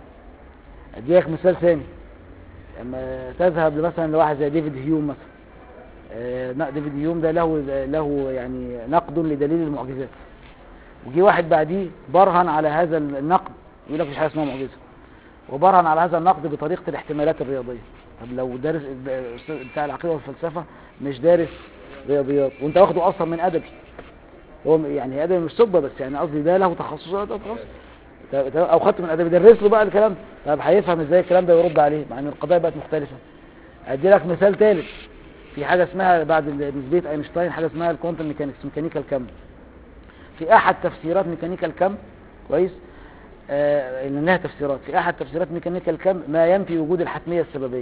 اديك مثال ثاني لما تذهب مثلا لواحد زي ديفيد هيوم مثلا آه، نا- ديفيد هيوم ده له له يعني نقد لدليل المعجزات وجي واحد بعديه برهن على هذا النقد يقول لك مش حاجه اسمها معجزه وبرهن على هذا النقد بطريقه الاحتمالات الرياضيه طب لو دارس بتاع العقيده والفلسفه مش دارس رياضيات وانت واخده اصلا من ادبي هو يعني ادبي مش سبه بس يعني قصدي ده له تخصصات ده تخصص طب- طب- او خدت من ادبي درس له بقى الكلام ده. طب هيفهم ازاي الكلام ده ويرد عليه مع ان القضايا بقت مختلفه ادي لك مثال ثالث في حاجه اسمها بعد نسبيه اينشتاين حاجه اسمها الكوانتم ميكانكس ميكانيكال كم في احد تفسيرات ميكانيكال كم كويس آه ان لها تفسيرات في احد تفسيرات ميكانيكال كم ما ينفي وجود الحتميه السببيه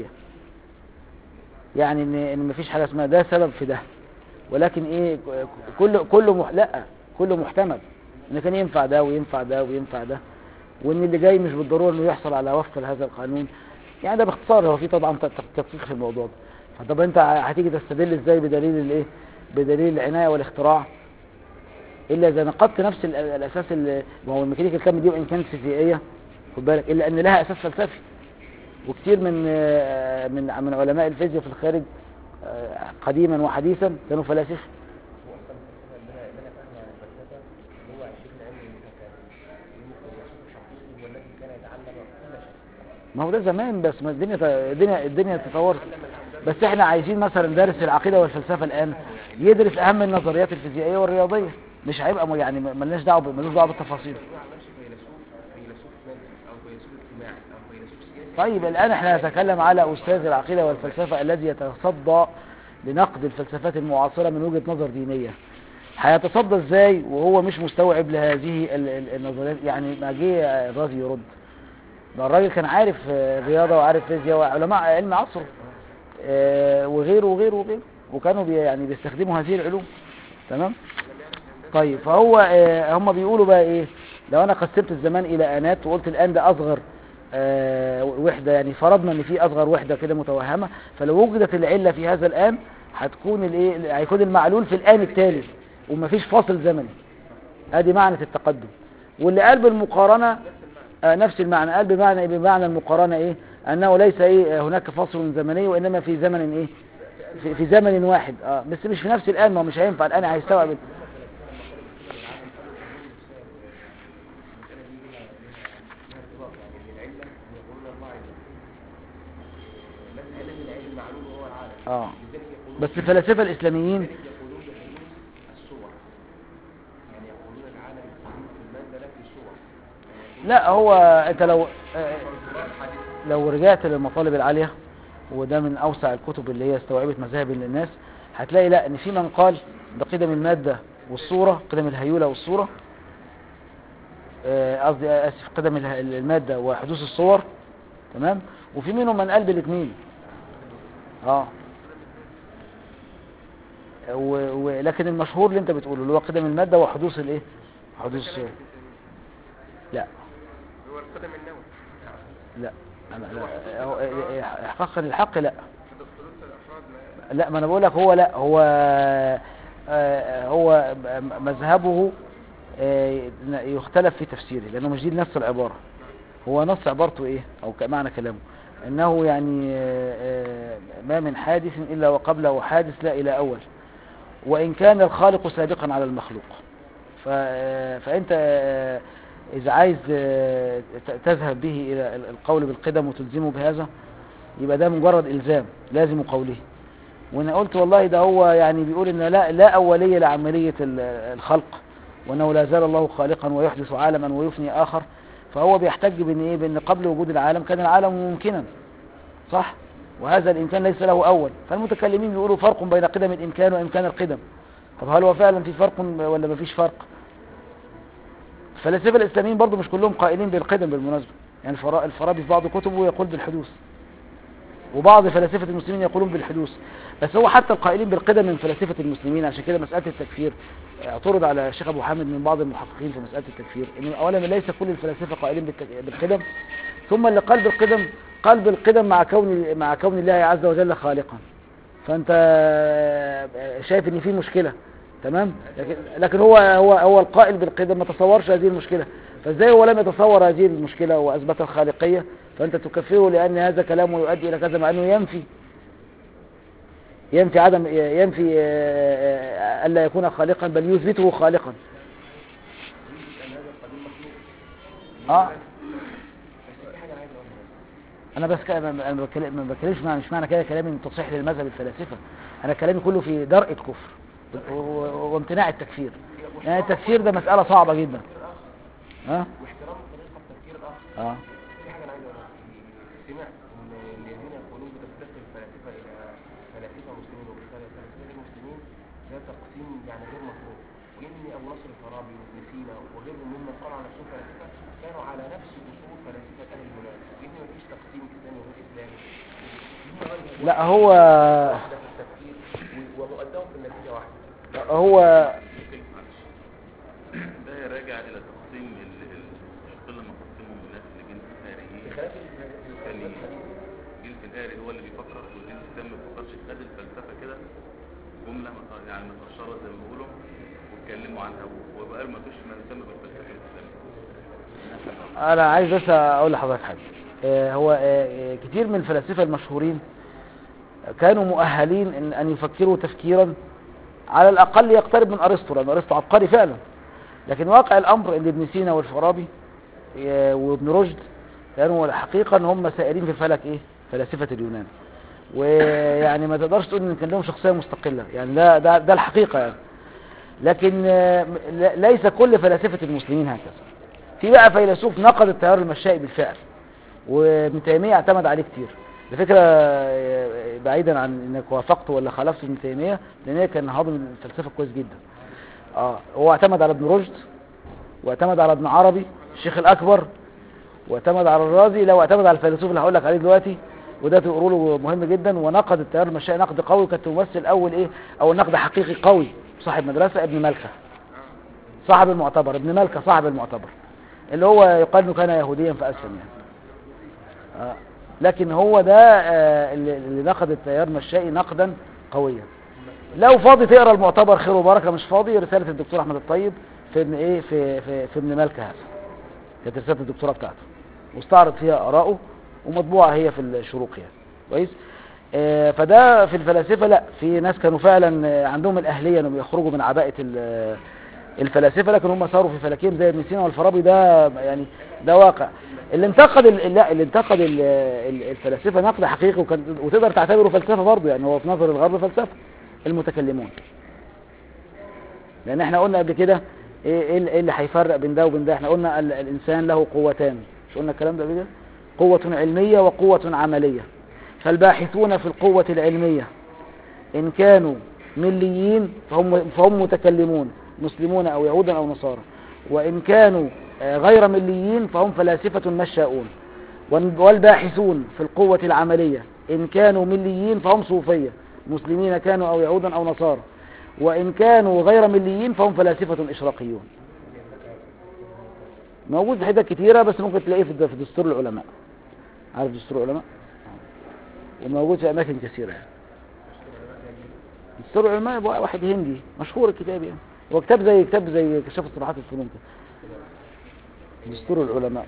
يعني ان ان مفيش حاجه اسمها ده سبب في ده ولكن ايه كله كله مح... لا كله محتمل ان كان ينفع ده وينفع ده وينفع ده وان اللي جاي مش بالضروره انه يحصل على وفق لهذا القانون يعني ده باختصار هو في طبعا تت- تدقيق في الموضوع ده فطب انت هتيجي تستدل ازاي بدليل الايه بدليل العنايه والاختراع الا اذا نقضت نفس ال- الاساس اللي ما هو الميكانيكا الكم دي وان كانت فيزيائيه خد بالك الا ان لها اساس فلسفي وكتير من آه، من من علماء الفيزياء في الخارج آه، قديما وحديثا كانوا فلاسفه هو اصلا الفلسفه اللي انا اللي انا فاهمه عن الفلسفه هو شبه علم المتكامل يوم الفيلسوف الحقيقي هو الذي كان يتعلم كل شيء ما هو ده زمان بس ما الدنيا الدنيا الدنيا تطورت بس احنا عايزين مثلا دارس العقيده والفلسفه الان يدرس اهم النظريات الفيزيائيه والرياضيه مش هيبقى م- يعني م- ملناش دعوه ب- ملوش دعوه بالتفاصيل ما عملش فيلسوف فيلسوف مادي او فيلسوف اجتماعي او فيلسوف سياسي طيب الآن احنا نتكلم على أستاذ العقيدة والفلسفة الذي يتصدى لنقد الفلسفات المعاصرة من وجهة نظر دينية هيتصدى ازاي وهو مش مستوعب لهذه ال- ال- النظريات يعني ما جه الراجل يرد ده الراجل كان عارف آه، رياضة وعارف فيزياء وعلماء علم عصره آه، وغيره وغيره وغيره وكانوا بي يعني بيستخدموا هذه العلوم تمام طيب فهو آه، هم بيقولوا بقى ايه لو انا قسمت الزمان الى انات وقلت الان ده اصغر آه، وحده يعني فرضنا ان في اصغر وحده كده متوهمه فلو وجدت العله في هذا الان هتكون الايه هيكون المعلول في الان التالي ومفيش فاصل زمني ادي معنى التقدم واللي قال بالمقارنه آه، نفس المعنى قال بمعنى بمعنى المقارنه ايه انه ليس ايه آه، هناك فاصل زمني وانما في زمن ايه في, في زمن واحد اه بس مش في نفس الان ما هو مش هينفع الان هيستوعب اه بس الفلاسفه الاسلاميين يقولون بحدوث الصور يعني يقولون العالم يقولون في المادة لا في صور لا هو انت لو آه، لو رجعت للمطالب العالية وده من اوسع الكتب اللي هي استوعبت مذاهب الناس هتلاقي لا ان في من قال بقدم المادة والصورة قدم الهيولة والصورة آه، قصدي اسف قدم اله- المادة وحدوث الصور تمام وفي منهم من قال بالاثنين اه و- ولكن المشهور اللي انت بتقوله اللي هو قدم المادة وحدوث الايه حدوث الصور لا هو القدم النووي لا لا لا هو احقاقا للحق لا حدوث الافراد ما لا ما انا بقول لك هو لا هو آه، هو مذهبه آه، يختلف في تفسيره لانه مش دي نفس العباره هو نص عبارته ايه او معنى كلامه انه يعني آه، آه، ما من حادث الا وقبله حادث لا الى اول وان كان الخالق سابقا على المخلوق ف- آه، فانت آه، اذا عايز آه، ت- تذهب به الى ال- القول بالقدم وتلزمه بهذا يبقى ده مجرد الزام لازم قوله وانا قلت والله ده هو يعني بيقول ان لا لا اوليه لعمليه ال- الخلق وانه لا زال الله خالقا ويحدث عالما ويفني اخر فهو بيحتج بان ايه بان قبل وجود العالم كان العالم ممكنا صح وهذا الامكان ليس له اول فالمتكلمين بيقولوا فرق بين قدم الامكان وامكان القدم طب هل هو فعلا في فرق ولا مفيش فرق الفلاسفه الاسلاميين برضو مش كلهم قائلين بالقدم بالمناسبه يعني الفرا- الفارابي في بعض كتبه يقول بالحدوث وبعض فلاسفة المسلمين يقولون بالحدوث بس هو حتى القائلين بالقدم من فلاسفة المسلمين عشان كده مسألة التكفير اعترض على الشيخ أبو حامد من بعض المحققين في مسألة التكفير إن أولا ليس كل الفلاسفة قائلين بالتك- بالقدم ثم اللي قال بالقدم قال بالقدم مع كون مع كون الله عز وجل خالقا فأنت شايف إن في مشكلة تمام لكن, لكن هو هو هو القائل بالقدم ما تصورش هذه المشكلة فازاي هو لم يتصور هذه المشكلة وأثبت الخالقية فأنت تكفره لأن هذا كلامه يؤدي إلى كذا مع أنه ينفي ينفي عدم ينفي آه، آه، ألا يكون خالقا بل يثبته خالقا اه انا بس ك- انا أنا بتكلم ما بتكلمش مع مش معنى كده كلامي من تصحيح للمذهب الفلاسفه انا كلامي كله في درء الكفر و- و- وامتناع التكفير يعني التكفير ده مساله صعبه جدا ها واحترام طريقة التفكير الآخر اه في حاجة أنا عايز أقولها سمعت إن الذين يقولون بتفريق الفلاسفة إلى فلاسفة مسلمين وفلاسفة غير مسلمين ده تقسيم يعني غير مفروض وإن أبو نصر الفارابي وابن سينا وغيرهم ممن قالوا على نفسهم فلاسفة كانوا على نفس أصول فلاسفة أهل اليونان وإن مفيش تقسيم إسلامي وغير إسلامي هم وجه لا هو واحدة في التفكير و- ومؤداهم في النتيجة واحدة هو ده يراجع الى تقسيم ال- ال- الشق اللي مقسمه من الناس لجنس خارجي بخلاف الفلسفة الحديثة الجنس الآري هو اللي بيفكر والجنس التاني ما بيفكرش خد الفلسفة كده جملة مط- يعني متقشرة زي ما بيقولوا واتكلموا عنها وبقى ما فيش ما يسمى بالفلسفة الإسلامية انا عايز بس اقول لحضرتك حاجه آه، هو آه، آه، كتير من الفلاسفه المشهورين كانوا مؤهلين ان ان يفكروا تفكيرا على الاقل يقترب من ارسطو لان ارسطو عبقري فعلا لكن واقع الامر ان ابن سينا والفارابي آه، وابن رشد كانوا الحقيقه ان هم سائرين في فلك ايه فلاسفه اليونان ويعني ما تقدرش تقول ان كان لهم شخصيه مستقله يعني ده ده, ده الحقيقه يعني لكن آه، ل- ليس كل فلاسفه المسلمين هكذا في بقى فيلسوف نقد التيار المشائي بالفعل وابن تيميه اعتمد عليه كتير على فكره آه، بعيدا عن انك وافقت ولا خالفت ابن تيميه ابن تيميه كان هاضم الفلسفه كويس جدا اه هو اعتمد على ابن رشد واعتمد على ابن عربي الشيخ الاكبر واعتمد على الرازي لو اعتمد على الفيلسوف اللي هقول لك عليه دلوقتي وده تقروا له مهم جدا ونقد التيار المشائي نقد قوي وكانت تمثل اول ايه او نقد حقيقي قوي صاحب مدرسه ابن ملكه صاحب المعتبر ابن ملكه صاحب المعتبر اللي هو يقال انه كان يهوديا فاسلم يعني آه. لكن هو ده آه، اللي اللي نقد التيار مشائي نقدا قويا لو فاضي تقرا المعتبر خير وبركه مش فاضي رساله الدكتور احمد الطيب في ابن ايه في في, في ابن مالكه هذا كانت رساله الدكتوراه بتاعته واستعرض فيها اراءه ومطبوعه هي في الشروق يعني كويس آه، فده في الفلاسفه لا في ناس كانوا فعلا آه، عندهم الاهليه انهم يخرجوا من عباءه ال- الفلاسفه لكن هم صاروا في فلكهم زي ابن سينا والفارابي ده يعني ده واقع اللي انتقد ال- لا اللي انتقد ال- ال- الفلاسفه نقد حقيقي وكان وتقدر تعتبره فلسفه برضه يعني هو في نظر الغرب فلسفه المتكلمون لان احنا قلنا قبل كده ايه ايه اللي- إيه اللي هيفرق بين ده وبين ده احنا قلنا ال- الانسان له قوتان مش قلنا الكلام ده قبل كده قوه علميه وقوه عمليه فالباحثون في القوه العلميه ان كانوا مليين فهم فهم متكلمون مسلمون او يهودا او نصارى وان كانوا آه، غير مليين فهم فلاسفه مشاؤون وال- والباحثون في القوه العمليه ان كانوا مليين فهم صوفيه مسلمين كانوا او يهودا او نصارى وان كانوا غير مليين فهم فلاسفه اشراقيون موجود في حتت كتيره بس ممكن تلاقيه في الد- في دستور العلماء عارف دستور العلماء وموجود في اماكن كثيره يعني دستور العلماء يبقى واحد هندي مشهور الكتاب يعني هو كتاب زي كتاب زي كشاف اصطلاحات الفنون كده دستور العلماء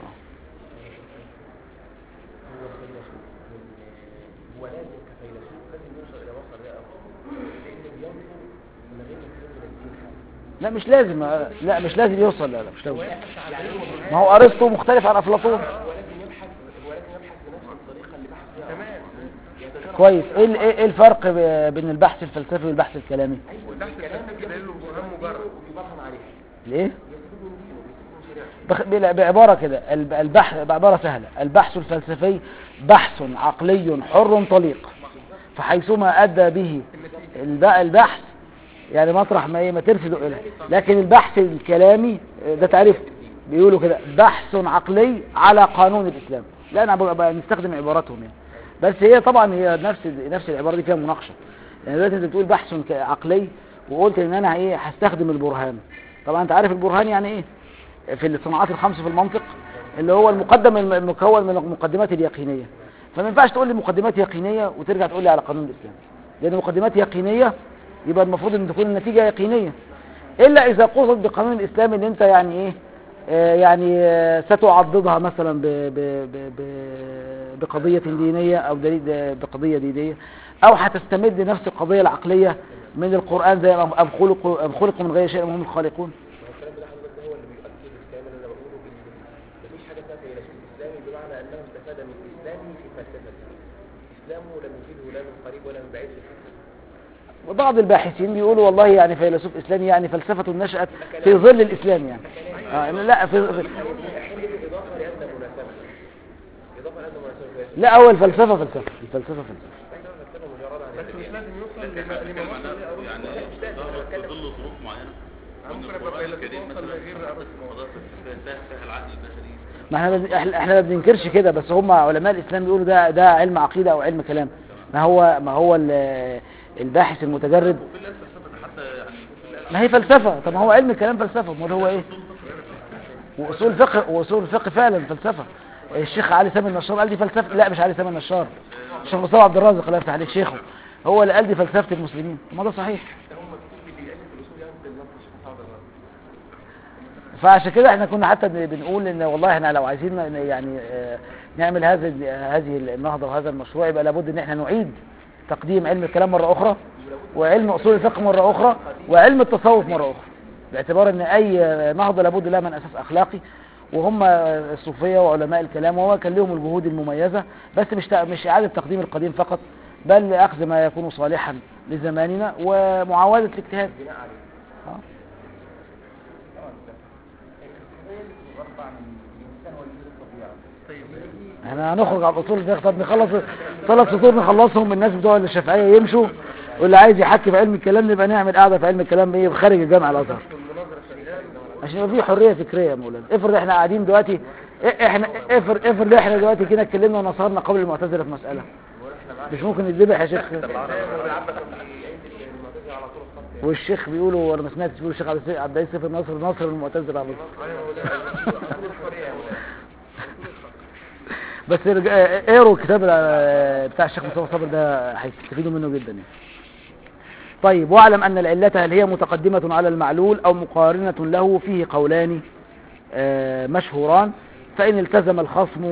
هو الفيلسوف من- هو لازم كفيلسوف لازم يوصل الى وصل ده لانه بينظر من غير ما يكون من الدين حاجه لا مش لازم لا مش لازم يوصل لا لا مش لازم ما هو ارسطو مختلف عن افلاطون ولازم يبحث ولازم يبحث بنفس الطريقه اللي بحث بيها تمام يتجرب كويس ايه ال- ايه إيه الفرق ب- بين البحث الفلسفي والبحث الكلامي والبحث الفلسفي ده له برهان مجرد وبيبرهن عليه ليه يستفيد من دينه ويستفيد من شريعته بخ- بلا- بعبارة كده الب- البحث بعبارة سهلة البحث الفلسفي بحث عقلي حر طليق فحيثما أدى به الب- البحث يعني مطرح ما إيه ما ترشد إليه لكن البحث الكلامي آه، ده تعريف بيقولوا كده بحث عقلي على قانون الإسلام لا أنا بقى- بقى نستخدم عباراتهم يعني بس هي طبعا هي نفس نفس العبارة دي فيها مناقشة يعني دلوقتي انت بتقول بحث ك- عقلي وقلت ان انا ايه هستخدم البرهان طبعا انت عارف البرهان يعني ايه في الصناعات الخمس في المنطق اللي هو المقدم الم- المكون من المقدمات اليقينية فما ينفعش تقول لي مقدمات يقينية وترجع تقول لي على قانون الإسلام لأن مقدمات يقينية يبقى المفروض ان تكون النتيجة يقينية إلا إذا قصد بقانون الإسلام ان أنت يعني إيه آه، يعني آه، ستعضدها مثلا ب ب ب ب بقضية دينية أو دليل بقضية دينية أو هتستمد نفس القضية العقلية من القرآن زي أم أم خلقوا أم خلقوا من غير شيء وهم الخالقون ما هو الكلام ده حضرتك ده هو اللي بيؤكد الكلام اللي انا بقوله بان مفيش حاجه اسمها فيلسوف اسلامي بمعنى انه استفاد من اسلامه في فلسفته اسلامه لم يفيده لا من قريب ولا من بعيد في الفكر وبعض الباحثين بيقولوا والله يعني فيلسوف اسلامي يعني فلسفة نشأت في ظل الاسلام يعني آه لا في في- احيانا اضافه لادنى مناسبه اضافه لادنى مناسبه لا هو الفلسفة فلسفة الفلسفة فلسفة فلسفه مجرد عن بس مش لازم يوصل لكن احنا بنتكلم عن يعني ظهرت في ظل ظروف معينه وان ممكن يبقى القران فيلسوف الكريم أصلاً مثلا غير في أرسطو. القضايا الفلسفيه سهل العقل البشري ما احنا بن- احنا احنا ما بننكرش كده بس هم علماء الاسلام بيقولوا ده ده علم عقيدة او علم كلام ما هو ما هو ال- الباحث المتجرد وفي اللي فلسفه حتى يعني في اللي ما هي فلسفة طب ما هو علم الكلام فلسفة امال هو ايه واصول فقه واصول الفقه فعلا فلسفة الشيخ علي سامي النشار قال دي فلسفة لا مش علي سامي النشار الشيخ مصطفى عبد الرازق الله يفتح عليك شيخه هو اللي قال دي فلسفة المسلمين ما ده صحيح هم كتير اللي بيألف الأصول يعني بالنص الشيخ محمد الرازي فعشان كده احنا كنا حتى بن- بنقول ان والله احنا لو عايزين ن- يعني آه، نعمل هذا هذه النهضه وهذا المشروع يبقى لابد ان احنا نعيد تقديم علم الكلام مره اخرى وعلم اصول الفقه مره اخرى وعلم التصوف مره اخرى باعتبار ان اي نهضه لابد لها من اساس اخلاقي وهم الصوفيه وعلماء الكلام وهو كان لهم الجهود المميزه بس مش تق- مش اعاده تقديم القديم فقط بل اخذ ما يكون صالحا لزماننا ومعاوده الاجتهاد بناء عليه آه. احنا هنخرج على الاصول الفقه طب نخلص ثلاث سطور نخلصهم الناس بتوع الشافعيه يمشوا واللي عايز يحكي في علم الكلام نبقى نعمل قاعده في علم الكلام ايه خارج الجامعه الازهر عشان يبقى في حريه فكريه يا مولانا افرض احنا قاعدين دلوقتي إيه احنا افرض افرض احنا دلوقتي كده اتكلمنا ونصرنا قبل المعتزله في مساله مش ممكن يتذبح يا شيخ المعتزله على طول الخط والشيخ بيقولوا وانا ما سمعتش بيقولوا الشيخ عبد السي- عبد العزيز سيف النصر نصر المعتزله على طول بس رج- آه، اقروا الكتاب آه، بتاع الشيخ مصطفى صابر ده هتستفيدوا منه جدا يعني. طيب واعلم ان العلة هل هي متقدمة على المعلول او مقارنة له فيه قولان آه، مشهوران فان التزم الخصم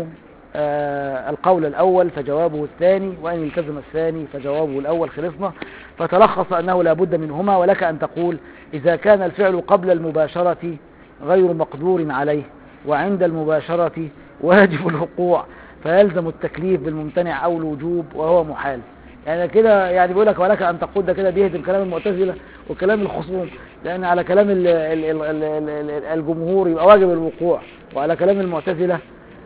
آه، القول الاول فجوابه الثاني وان التزم الثاني فجوابه الاول خلصنا فتلخص انه لا بد منهما ولك ان تقول اذا كان الفعل قبل المباشرة غير مقدور عليه وعند المباشرة واجب الوقوع فيلزم التكليف بالممتنع او الوجوب وهو محال يعني كده يعني بيقول لك ولك ان تقول ده كده بيهدم كلام المعتزله وكلام الخصوم لان على كلام ال ال ال ال ال ال الجمهور يبقى واجب الوقوع وعلى كلام المعتزله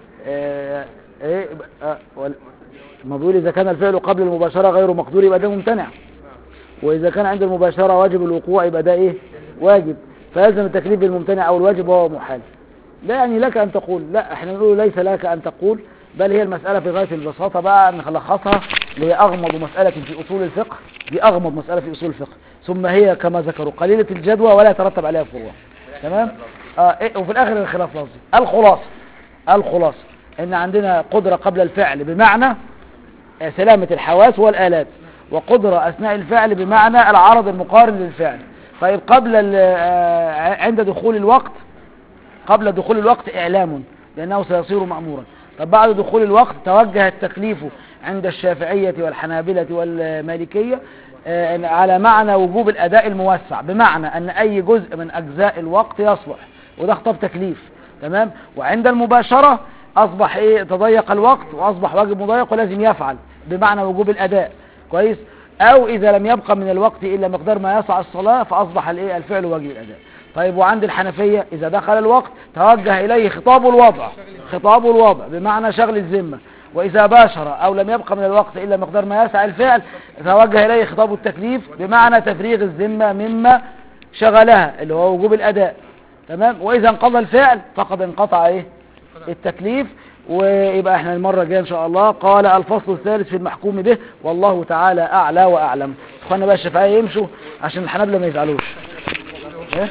آه، ايه آه، وال- ما بيقول اذا كان الفعل قبل المباشره غير مقدور يبقى ده ممتنع واذا كان عند المباشره واجب الوقوع يبقى ده ايه واجب فيلزم التكليف بالممتنع او الواجب وهو محال لا يعني لك ان تقول لا احنا نقول ليس لك ان تقول بل هي المسألة في غاية البساطة بقى ان نلخصها اللي هي اغمض مسألة في اصول الفقه دي اغمض مسألة في اصول الفقه ثم هي كما ذكروا قليلة الجدوى ولا يترتب عليها فروع تمام آه إيه وفي الاخر الخلاف لفظي الخلاصة الخلاصة ان عندنا قدرة قبل الفعل بمعنى آه، سلامة الحواس والآلات وقدرة أثناء الفعل بمعنى العرض المقارن للفعل طيب قبل ال- آه، عند دخول الوقت قبل دخول الوقت إعلام لأنه سيصير مأمورا طب بعد دخول الوقت توجه التكليف عند الشافعية والحنابلة والمالكية آه، على معنى وجوب الأداء الموسع بمعنى أن أي جزء من أجزاء الوقت يصلح وده خطاب تكليف تمام وعند المباشرة أصبح إيه تضيق الوقت وأصبح واجب مضيق ولازم يفعل بمعنى وجوب الأداء كويس أو إذا لم يبقى من الوقت إلا مقدار ما يسع الصلاة فأصبح الإيه الفعل واجب الأداء طيب وعند الحنفية إذا دخل الوقت توجه إليه خطاب الوضع خطاب الوضع بمعنى شغل الذمة وإذا باشر أو لم يبقى من الوقت إلا مقدار ما يسع الفعل توجه إليه خطاب التكليف بمعنى تفريغ الذمة مما شغلها اللي هو وجوب الأداء تمام وإذا انقضى الفعل فقد انقطع إيه التكليف ويبقى احنا المرة الجاية ان شاء الله قال الفصل الثالث في المحكوم به والله تعالى اعلى واعلم اخوانا بقى الشفعية يمشوا عشان الحنابلة ما يزعلوش ايه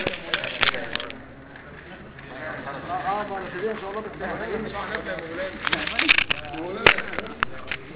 اه اه ما انا كده ان شاء الله بس